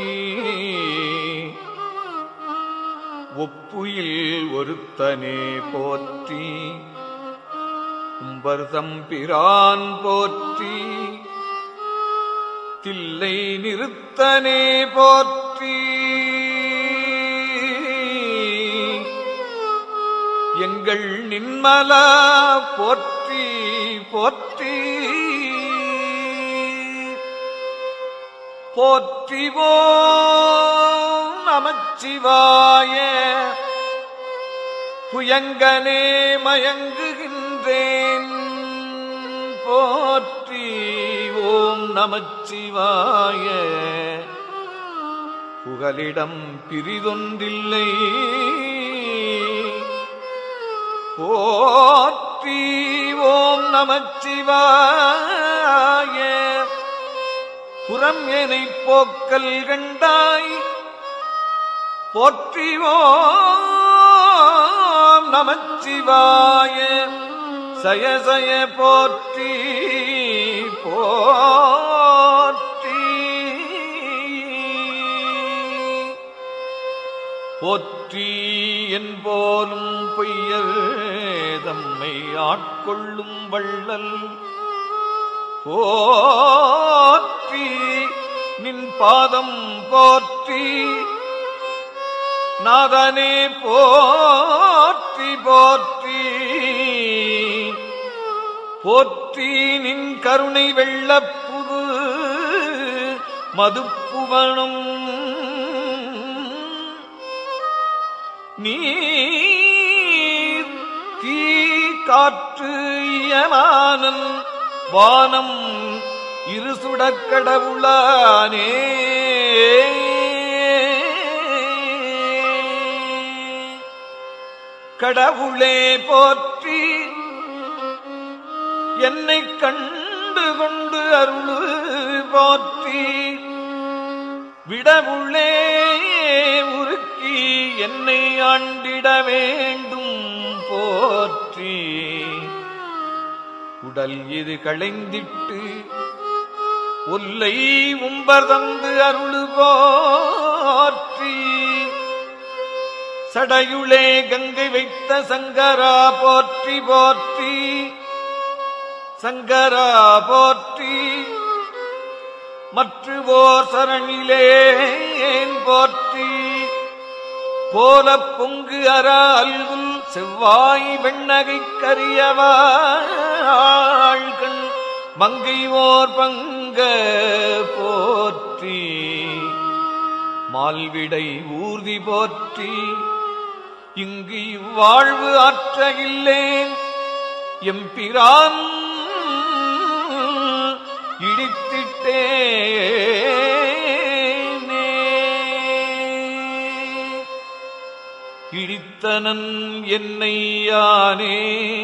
ஒப்புயில் ஒருத்தனே போற்றி கும்பர்தம் பிரான் போற்றி தில்லை நிறுத்தனே போற்றி எங்கள் நின்மலா போற்றி போற்றி போற்றிவோம் நமச்சிவாய புயங்கனே மயங்குகின்றேன் போற்றி ஓம் நமச்சிவாய புகலிடம் பிரிதொன்றில்லை போற்றி ஓம் நமச்சிவாய புறம் எனை போக்கல் கண்டாய் போற்றிவோம் நமச்சிவாய சய சய போற்றி போற்றி போற்றி என் போலும் பொய்யர் தம்மை ஆட்கொள்ளும் வள்ளல் போற்றி நின் பாதம் போற்றி நாதனே போற்றி போற்றி போற்றி நின் கருணை வெள்ளப்புது மதுப்புவனும் நீர் தீ காற்று யமானன் வானம் இருசுடக் கடவுளானே கடவுளே போற்றி என்னை கண்டு கொண்டு அருளு போற்றி விடவுள்ளே உருக்கி என்னை ஆண்டிட வேண்டும் போற்றி உடல் இது களைந்திட்டு ஒல்லை உம்பர் தந்து அருளு போற்றி சடையுளே கங்கை வைத்த சங்கரா போற்றி போற்றி சங்கரா போற்றி மற்றுவோர் சரணிலேன் போற்றி கோல பொங்கு அற அல்குல் செவ்வாய் வெண்ணகை கரியவாழ்கண் மங்கை ஓர் பங்க போற்றி மால்விடை ஊர்தி போற்றி இங்கு இவ்வாழ்வு ஆற்ற இல்லேன் எம்பிரான் இடித்திட்டேனே இடித்தனன் என்னை யானே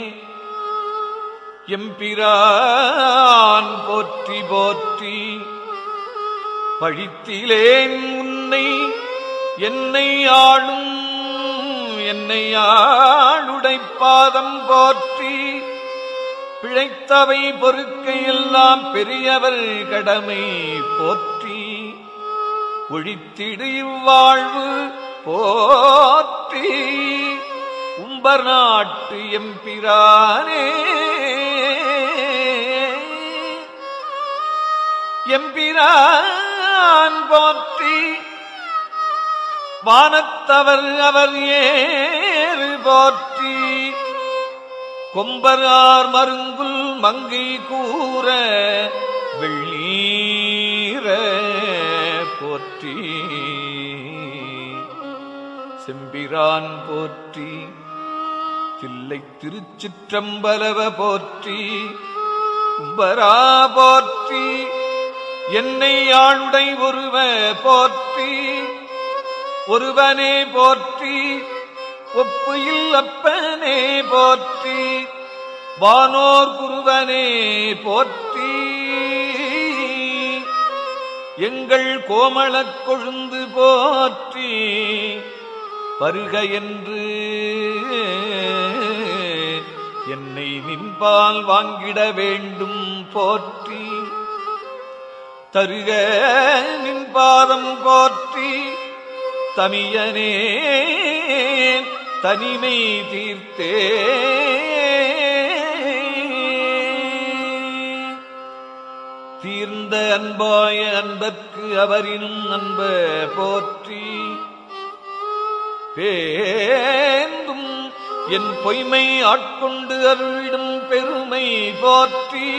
எம்பிரான் போற்றி போற்றி பழித்திலேன் உன்னை என்னை ஆளும் என்னை ஆளுடை பாதம் போற்றி பிழைத்தவை பொறுக்கையெல்லாம் பெரியவர் கடமை போற்றி ஒழித்திடு இவ்வாழ்வு போற்றி உம்பர் நாட்டு எம்பிரானே எம்பிரான் போற்றி வானத்தவர் அவர் ஏறு போற்றி கொம்பரார் மருங்குல் மங்கை கூற வெள்ளீர போற்றி செம்பிரான் போற்றி தில்லை திருச்சிற்றம்பலவ போற்றி கும்பரா போற்றி என்னை ஆளுடை ஒருவ போற்றி ஒருவனே போற்றி ஒப்புயில் அப்பனே போற்றி வானோர் குருவனே போற்றி எங்கள் கோமளக் கொழுந்து போற்றி பருக என்று என்னை நின்பால் வாங்கிட வேண்டும் போற்றி தருக நின்பாதம் போற்றி தமியனே தனிமை தீர்த்தே தீர்ந்த அன்பாய அன்பர்க்கு அவரினும் அன்ப போற்றி பேந்தும் என் பொய்மை ஆட்கொண்டு அருளிடும் பெருமை போற்றி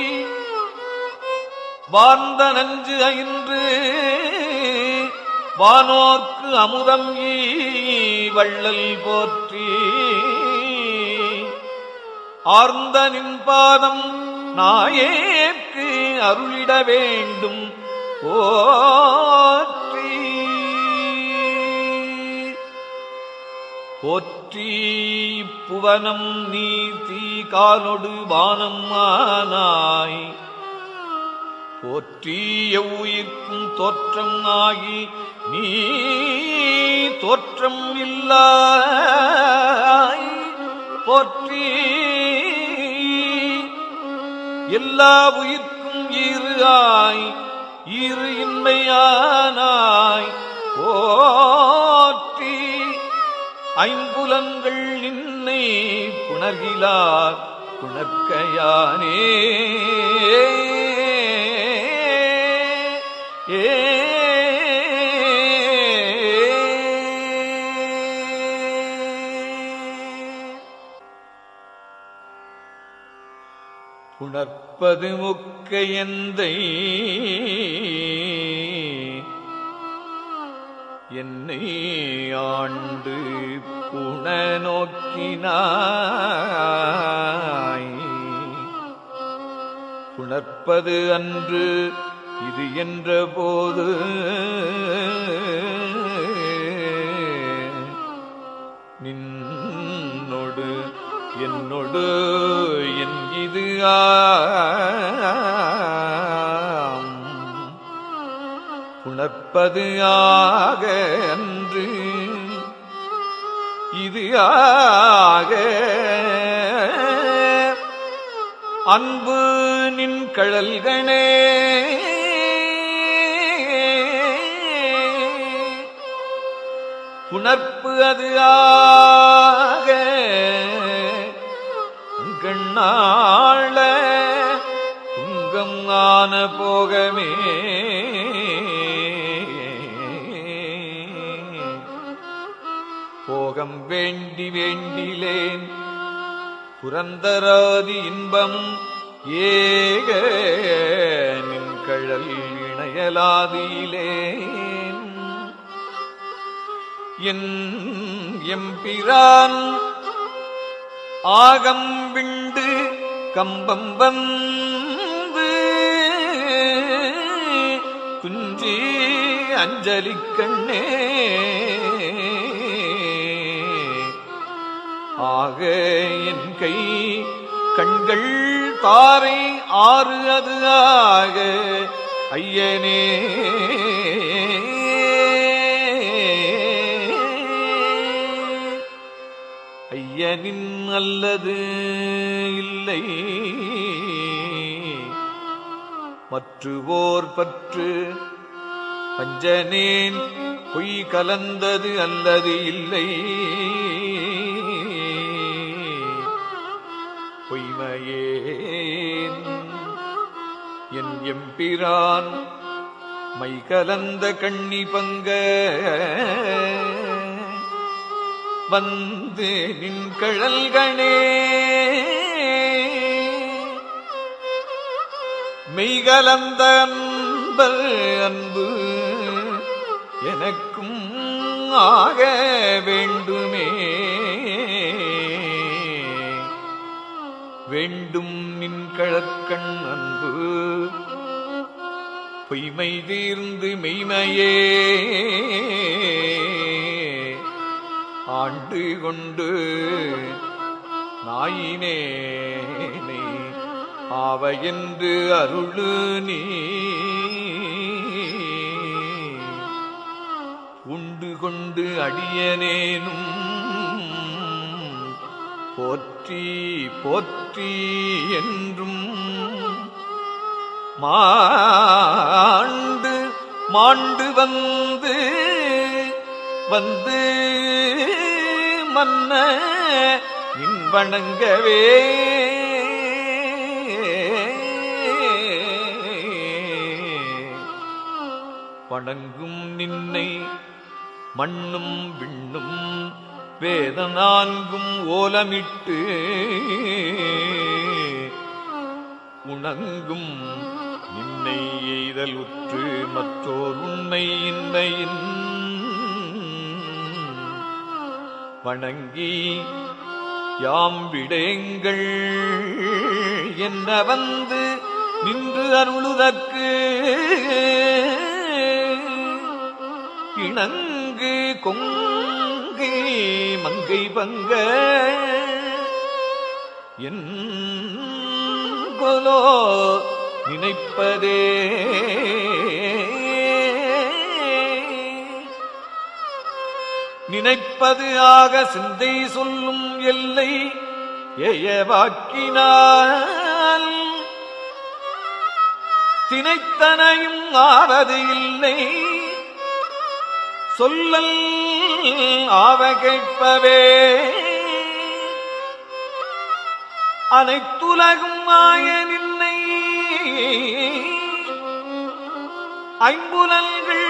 வார்ந்த நஞ்சு அயின்று வானோர்க்கு அமுதம் ஈ வள்ளல் போற்றி ஆர்ந்த நின்பாதம் நாயேற்கு அருளிட வேண்டும் போற்றி போற்றி புவனம் நீர் தீ காலொடு வானம் ஆனாய் போற்றி எவ்வுயிர்க்கும் தோற்றம் ஆகி நீ தோற்றம் இல்லாய் போற்றி எல்லா உயிர்க்கும் ஈறு ஆய் ஈறு இன்மையானாய் போற்றி ஐம்புலங்கள் நின்னை புணர்கிலார் புணர்க்கையானே ஏ புணர்ப்பது முக்க எந்தை என்னை ஆண்டு புன நோக்கினாய் புணர்ப்பது அன்று இது என்ற போது நின்னொடு என்னொடு என் இது ஆம். புணர்ப்பது ஆக அன்று இது ஆக அன்பு நின் கழல்களே புணர்ப்பு அது ஆக கண்ணாள துங்கம் ஆன போகமே போகம் வேண்டி வேண்டிலேன் புரந்தராதி இன்பம் ஏக நின் கழல் இணையலாதியிலேன் என் எம்பிரான் ஆகம் விண்டு கம்பம் வந்து குஞ்சி அஞ்சலி கண்ணே ஆக என் கை கண்கள் தாரை ஆறு அது ஆக ஐயனே ஐயனின் அல்லது இல்லை மற்றுவோர் பற்று பஞ்சனேன் பொய் கலந்தது அல்லது இல்லை பொய்மையேன் என் எம்பிரான் மை கலந்த கண்ணி பங்க வந்து நின் கழல்களே மெய்கலந்த அன்பர் அன்பு எனக்கும் ஆக வேண்டுமே வேண்டும் நின் கழற்கண் அன்பு பொய்மை தீர்ந்து மெய்மையே ஆண்டு கொண்டு நாயினேனை ஆவ என்று அருளு நீ உண்டு கொண்டு அடியனேனும் போற்றி போற்றி என்றும் மாண்டு மாண்டு வந்து வந்து மன்ன நின் வணங்கவே வணங்கும் நின்னை மண்ணும் விண்ணும் வேத நான்கும் ஓலமிட்டு உணங்கும் நின்னை எய்தல் உற்று மற்றோர் உண்மை இன்மையின் வணங்கி யாம் விடேங்கள் என்ன வந்து நின்று அருளுதற்கு இணங்கு கொங்கை மங்கை பங்க என் கொலோ நினைப்பதே நினைப்பது ஆக சிந்தை சொல்லும் எல்லை எயவாக்கினால் தினைத்தனையும் ஆவது இல்லை சொல்லல் ஆவ கேட்பவே அனைத்துலகும் ஆய நின்னை ஐம்புலன்கள்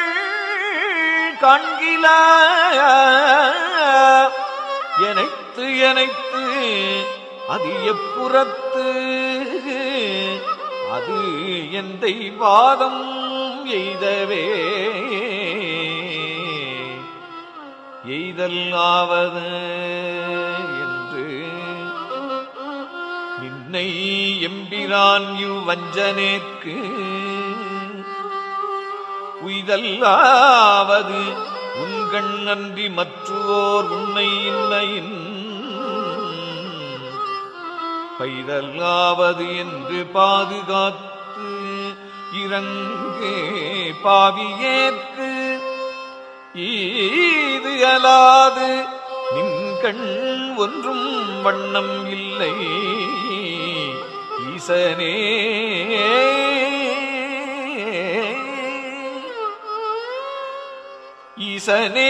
காண்கில எனைத்து எனைத்து அது எப்புறத்து அது எந்தை வாதம் எய்தவே எய்தல் ஆவது என்று நின்னை எம்பிரான் வஞ்சனேற்கு உய்தல்லாவது உன்கண் அன்றி மற்றுவோர் உண்மை இல்லையின் பைதல்லாவது என்று பாதுகாத்து இறங்கு பாவியேற்கு ஈது அலாது நின் கண் ஒன்றும் வண்ணம் இல்லை ஈசனே ஈசனே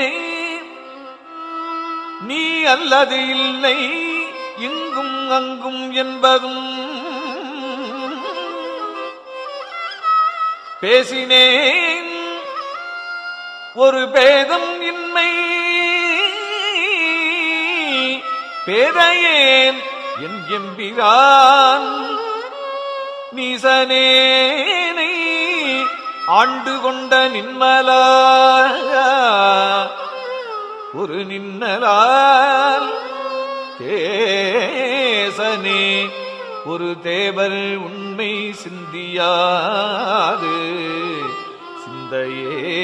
நீ அல்லது இல்லை இங்கும் அங்கும் என்பதும் பேசினேன் ஒரு பேதம் இன்மை பேதையேன் என் எம்பிரான் நீசனேனை ஆண்டு கொண்ட நின்மலா ஒரு நின்னலால் தேசனே ஒரு தேவர் உண்மை சிந்தியாது சிந்தையே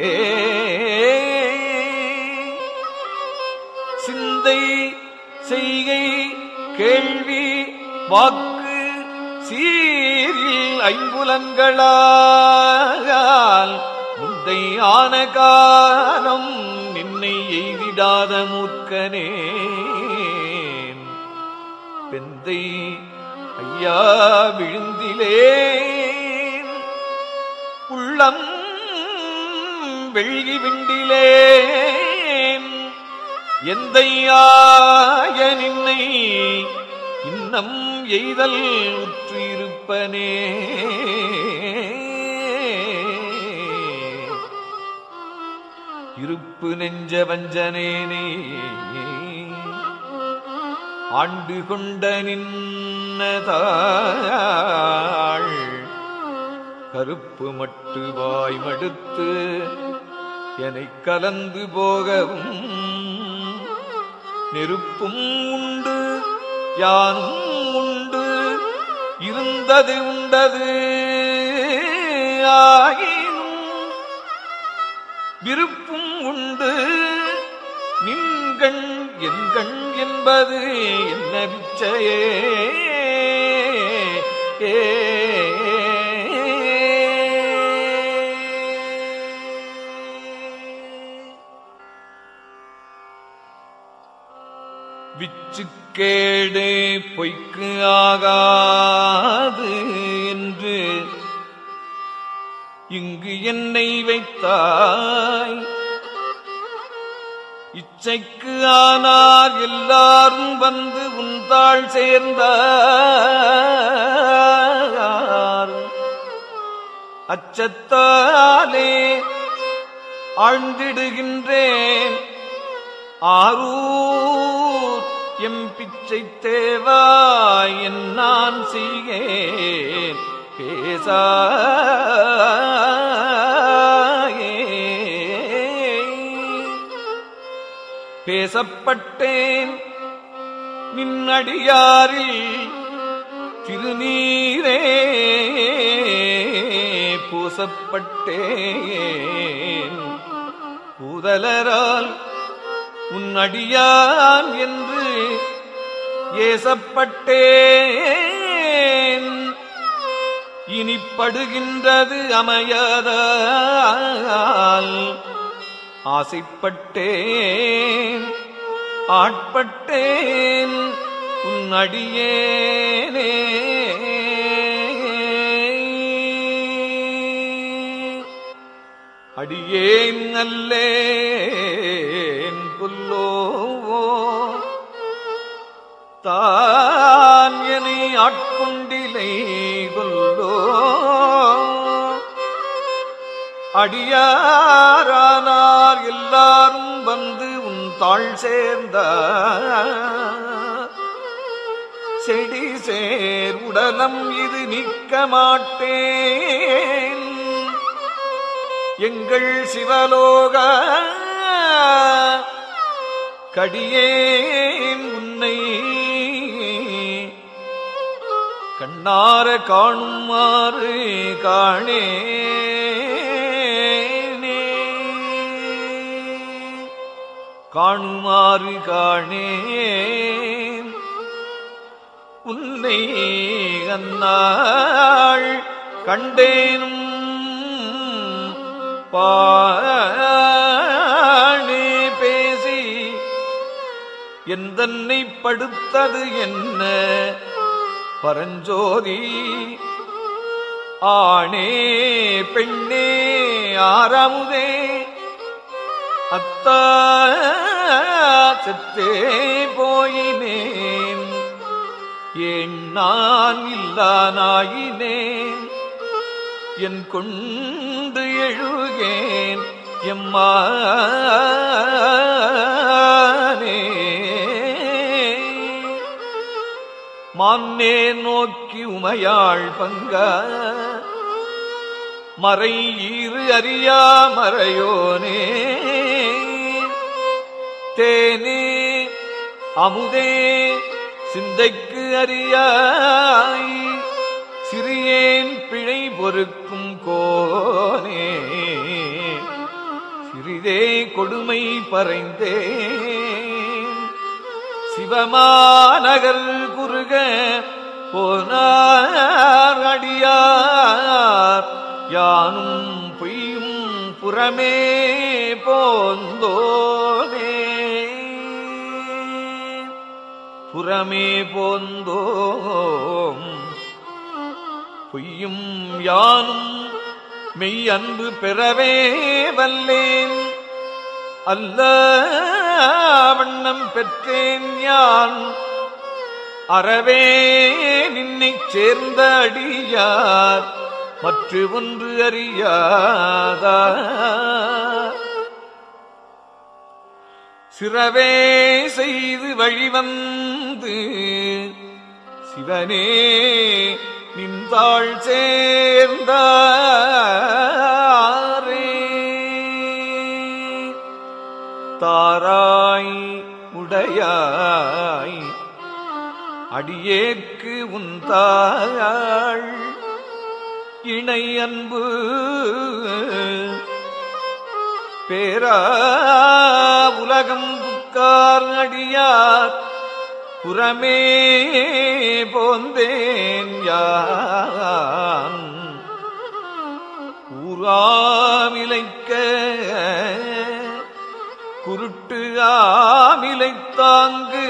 சிந்தை செய்கை கேள்வி வாக்கு சீரில் ஐம்புலன்களால் முந்தை ஆன காலம் நின்னை எய்திடாத மூர்க்கனே பெந்தை ஐயா விழுந்திலேன் உள்ளம் வெள்கி விண்டிலேன் எந்தையாய நின்னை இன்னம் எய்தல் உற்று இருப்பனே இருப்பு நெஞ்ச வஞ்சனேனே ஆண்டு கொண்ட நின்னதாள் கருப்பு மட்டு வாய் மடுத்து என்னை கலந்து போகவும் நெருப்பும் உண்டு யானும் உண்டு இருந்தது உண்டது ஆயினும் விருப்பும் உண்டு நின்கண் என்கண் என்பது என்ன விச்சையே ஏ விச்சுக்கேடு பொய்க்கு ஆகாது என்று இங்கு என்னை வைத்தாய் இச்சைக்கு ஆனார் எல்லாரும் வந்து உந்தாள் சேர்ந்தார் அச்சத்தாலே ஆழ்ந்திடுகின்றேன் ஆரூர் எம் பிச்சை தேவாய் என் நான் செய்கேன் பேசாயே பேசப்பட்டேன் நின்னடியாரில் திருநீரே பூசப்பட்டேன் பூதலரால் உன் அடியான் என்று ஏசப்பட்டேன் இனிப்படுகின்றது அமையாதால் ஆசைப்பட்டேன் ஆட்பட்டேன் உன் அடியேனே அடியேன் அல்லேன் புல்லோவோ தான் என்னை ஆட்கொண்டிலை கொல்லோ அடியாரானார் எல்லாரும் வந்து உன் தாழ் சேர்ந்த செடி சேர் உடலம் இது நீக்க மாட்டேன் எங்கள் சிவலோக கடியேன் உன்னை கண்ணார காணுமாறு காணே காணுமாறு காணேன் உன்னை அந்நாள் கண்டேனும் பாணே பேசி எந்தன்னை படுத்தது என்ன பரஞ்சோதி ஆணே பெண்ணே ஆரமுதே அத்தா செத்தே போயினேன் ஏன் நான் இல்லானாயினேன் என் கொண்டு எழுகேன் எம்மானே மான்னே நோக்கி உமையாள் பங்க மறை ஈறு அறியா மறையோனே தேனே அமுதே சிந்தைக்கு அறியாய் சிறியேன் பிழை பொறுக்கும் கோனே சிறிதே கொடுமை பறைந்தேன் சிவமாநகர் குறுக போனார் அடியார் யானும் பொய்யும் புறமே போந்தோனே புறமே போந்தோம் பொய்யும் யானும் மெய் அன்பு பெறவே வல்லேன் அல்ல வண்ணம் பெற்றேன் யான் அறவே நின்னைச் சேர்ந்த அடியார் மற்ற ஒன்று அறியாதா சிறவே செய்து வழிவந்து சிவனே நின்றாள் சேர்ந்தாரே தாராய் உடையாய் அடியேற்கு உந்தாள் இணை அன்பு பேரா உலகம் புக்கார் அடியார் புறமே போந்தேன் யான் ஊராமிலைக்க குருட்டு ஆமிலை தாங்கு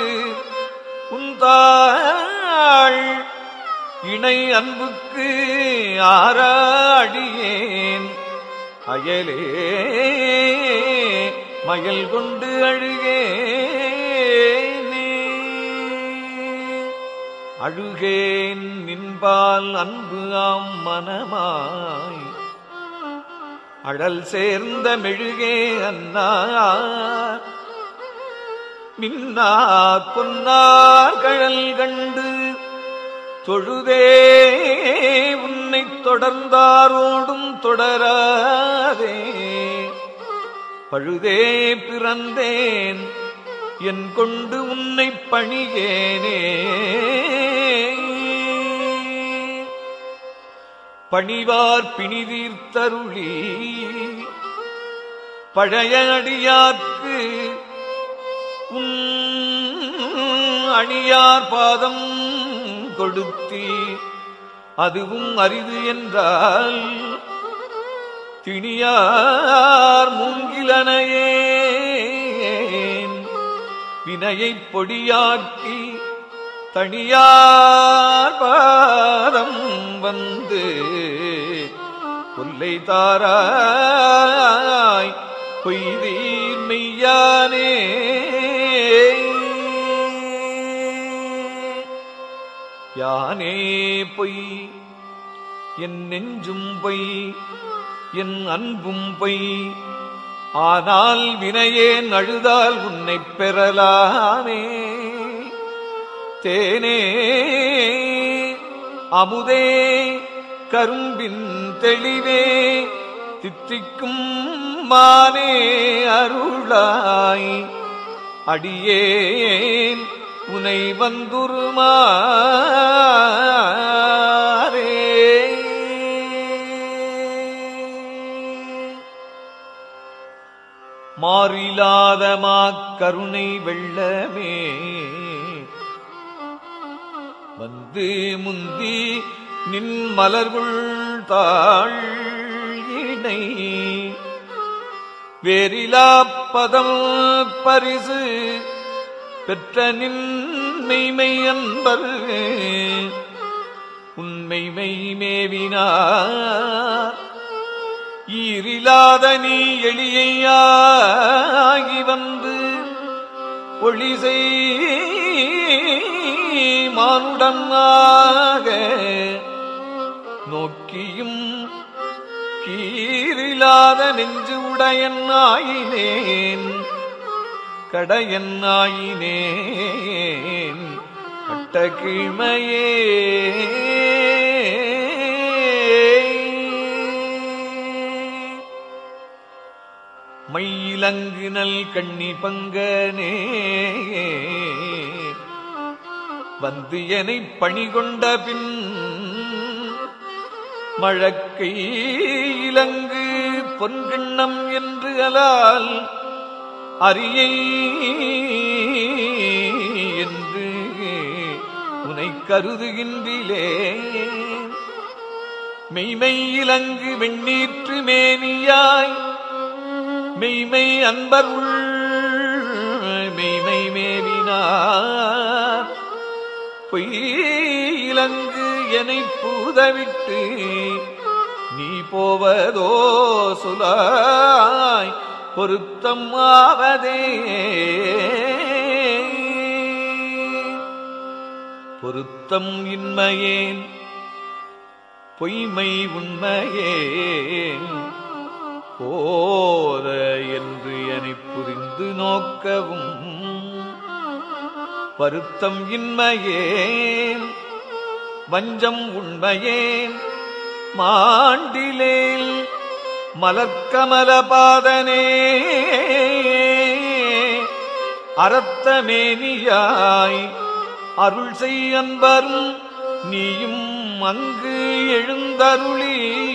உந்தாள் இணை அன்புக்கு ஆராடியேன் அயலே மயல் கொண்டு அழுகேனே அழுகேன் நின்பால் அன்பு ஆம் மனமாய் அழல் சேர்ந்த மெழுகே அண்ணா மின்னார் பொன்னார் கழல் கண்டு தொழுதே உன்னை தொடர்ந்தாரோடும் தொடராதே பழுதே பிறந்தேன் என் கொண்டு உன்னை பணியேனே பணிவார் பிணிதீர்த்தருளி பழைய அடியார்க்கு உன் அணியார் பாதம் கொடுத்தி அதுவும் அரிது என்றால் திணியார் மூங்கிலனையேன் வினையைப் பொடியாக்கி தனியார் பாதம் வந்து கொல்லை தாராய் பொய்தீர் மெய்யானே யானே பொய் என் நெஞ்சும் பொய் என் அன்பும் பொய் ஆனால் வினையேன் அழுதால் உன்னைப் பெறலாமே தேனே அமுதே கரும்பின் தெளிவே தித்திக்கும் மானே அருளாய் அடியேன் உனை வந்துருமாறே மாறிலாத மாக்கருணை வெள்ளமே வந்து முந்தி நின் மலர்குள் தாழ் இணை வேறிலா பதம் பரிசு பெற்ற நின் மெய்மை அன்பர் உண்மைமை மேவினார் கீரிலாத நீ எளியாகி வந்து ஒளிசை மானுடனாக நோக்கியும் கீரிலாத நெஞ்சு உடையன் ஆயினேன் கடையன் ஆயினேன் பட்ட கீழ்மையே மயிலங்கு நல் கண்ணி பங்கனே வந்து எனை பணி கொண்ட பின் மழக்கை இலங்கு பொன்கிண்ணம் என்று அலால் அரியை என்று உனை கருதுகின்றிலே மெய்மை இலங்கு வெண்ணீற்று மேனியாய் மெய்மை அன்பர் உள் மெய்மை மேவினார் பொய் இலங்கு எனை பூதவிட்டு நீ போவதோ சுலாய் பொருத்தம் ஆவதே பொருத்தம் இன்மையேன் பொய்மை உண்மையேன் போத என்று எனை புரிந்து நோக்கவும் வருத்தம் இன்மையேன் வஞ்சம் உண்மையேன் மாண்டிலேல் மலர்க்கமல பாதனே அறத்தமேனியாய் அருள் செய் அன்பரும் நீயும் அங்கு எழுந்தருளி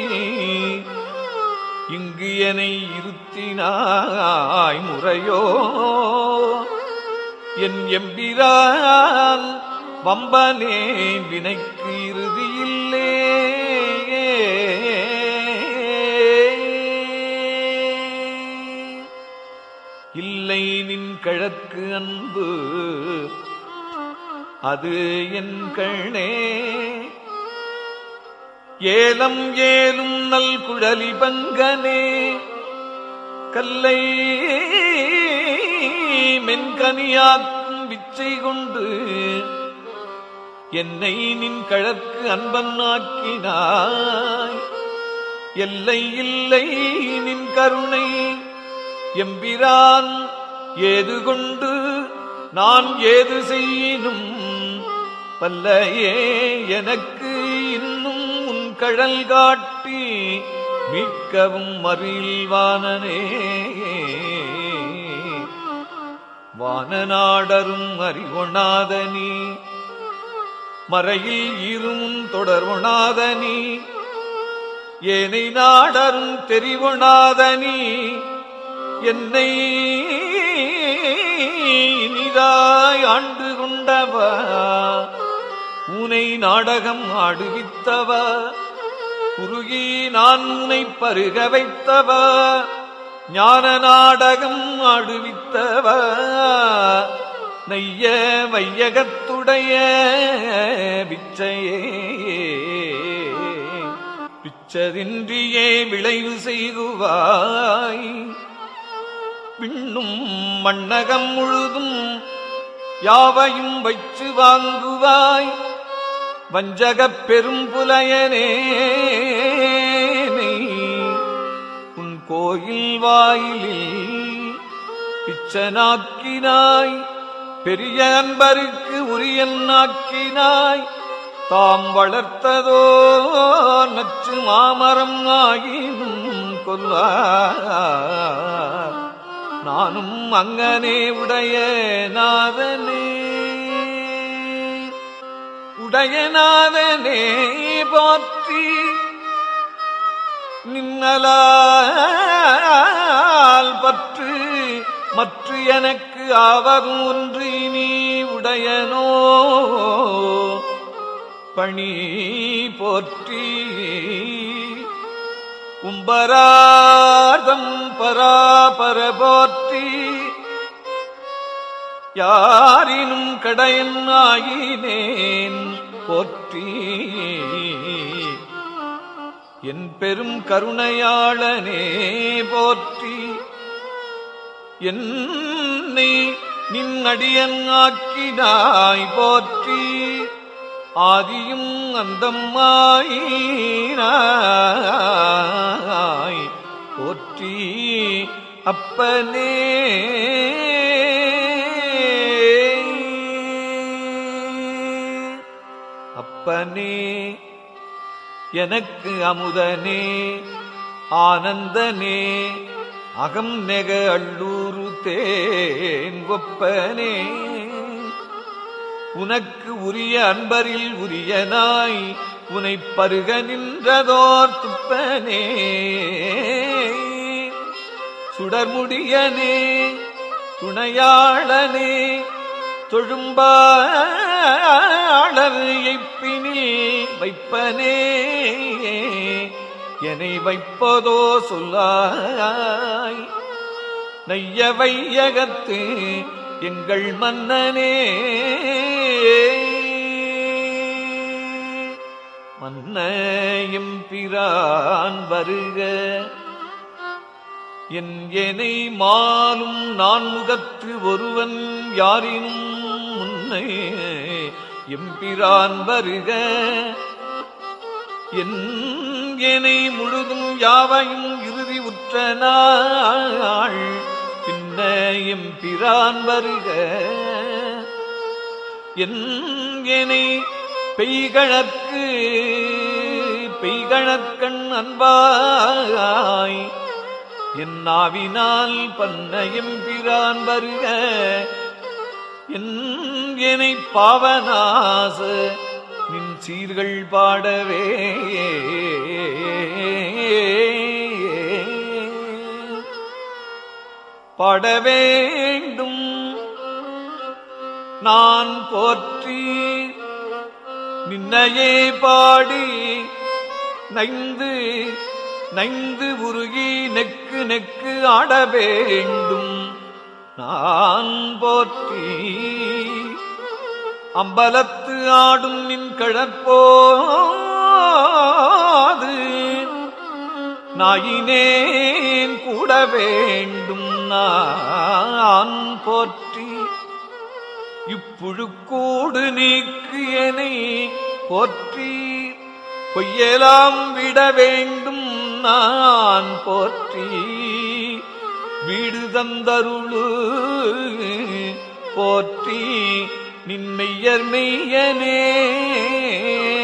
இங்கு எனை இருத்தினாய் முறையோ என் எம்பிரான் வம்பனே வினைக்கு இறுதியில்லே இல்லை நின் கிழக்கு அன்பு அது என் கண்ணே ஏலம் ஏலும் நல் குழலி பங்கனே கல்லை மென்கனியாக்கும் விச்சை கொண்டு என்னை நின் கழற்கு அன்பன் ஆக்கினாய் எல்லை இல்லை நின் கருணை எம்பிரான் ஏது கொண்டு நான் ஏது செய்யினும் பல்லையே எனக்கு இன்னும் உன் கழல் காட்டி மீட்கவும் மறில் வானனே வானநாடரும் அறிவொணாத நீ மறையில் இருமுன் தொடர்வொணாத நீ ஏனை நாடரும் தெரிவொணாத நீ என்னை இனிதாய் ஆண்டு கொண்டவா உனை நாடகம் ஆடுவித்தவா குறுகி நான் உனை பருக வைத்தவா ஞான நாடகம் ஆடுவித்தவா நைய வையகத்துடைய பிச்சையே பிச்சதின்றியே விளைவு செய்குவாய் விண்ணும் மண்ணகம் முழுதும் யாவையும் வைச்சு வாங்குவாய் வஞ்சகப் பெரும் புலையனே உன் கோயில் வாயிலில் பிச்சனாக்கினாய் பெரிய அன்பருக்கு உரியன்னாக்கினாய் தாம் வளர்த்ததோ நச்சு மாமரம் ஆகினும் கொல்வார் நானும் அங்கனே உடைய நாதனே உடைய நாதனே போற்றி நின்னலால் பற்று மற்ற எனக்கு ஆவதும் ஒன்று நீ உடையனோ பணி போற்றி உம்பரார்தம் பராபர போற்றி யாரினும் கடையன் ஆயினேன் போற்றி என் பெரும் கருணையாளனே போற்றி என்னை நின் அடியன் ஆக்கினாய் போற்றி ஆதியும் அந்தம்மாயினாய் போற்றி அப்பனே அப்பனே எனக்கு அமுதனே ஆனந்தனே அகம் நெக அள்ளூரு தேன் ஒப்பனே உனக்கு உரிய அன்பரில் உரியனாய் உனை பருக நின்றதோர் துப்பனே சுடர்முடியனே துணையாளனே தொழும்பாளர் எய்ப்பினில் வைப்பனே என்னை வைப்பதோ சொல்லாய் நைய வையகத்து எங்கள் மன்னனே மன்னையும் பிரான் வருக என் எனை மாலும் நான் முகத்து ஒருவன் யாரினும் முன்னை எம்பிரான் வருக என் எனை முழுதும் யாவையும் இறுதி உற்ற நாள் பின்ன எம்பிரான் வருக என் எனை பெய்கழற்கு பெய்கழற்கண் அன்பாய் என் நாவினால் பண்ணையும் பிரான் வருக என் எனை பாவநாச நின் சீர்கள் பாடவே பாட வேண்டும் நான் போற்றி நின்னையே பாடி நைந்து நைந்து உருகி நெக்கு நெக்கு ஆட வேண்டும் நான் போற்றி அம்பலத்து ஆடும் நின் கழற்போது நாயினேன் கூட வேண்டும் நான் போற்றி இப்புழுக்கூடு நீக்கியனை போற்றி பொய்யலாம் விட வேண்டும் நான் போற்றி வீடு தந்தருளு போற்றி நின்மெய்யர் மெய்யனே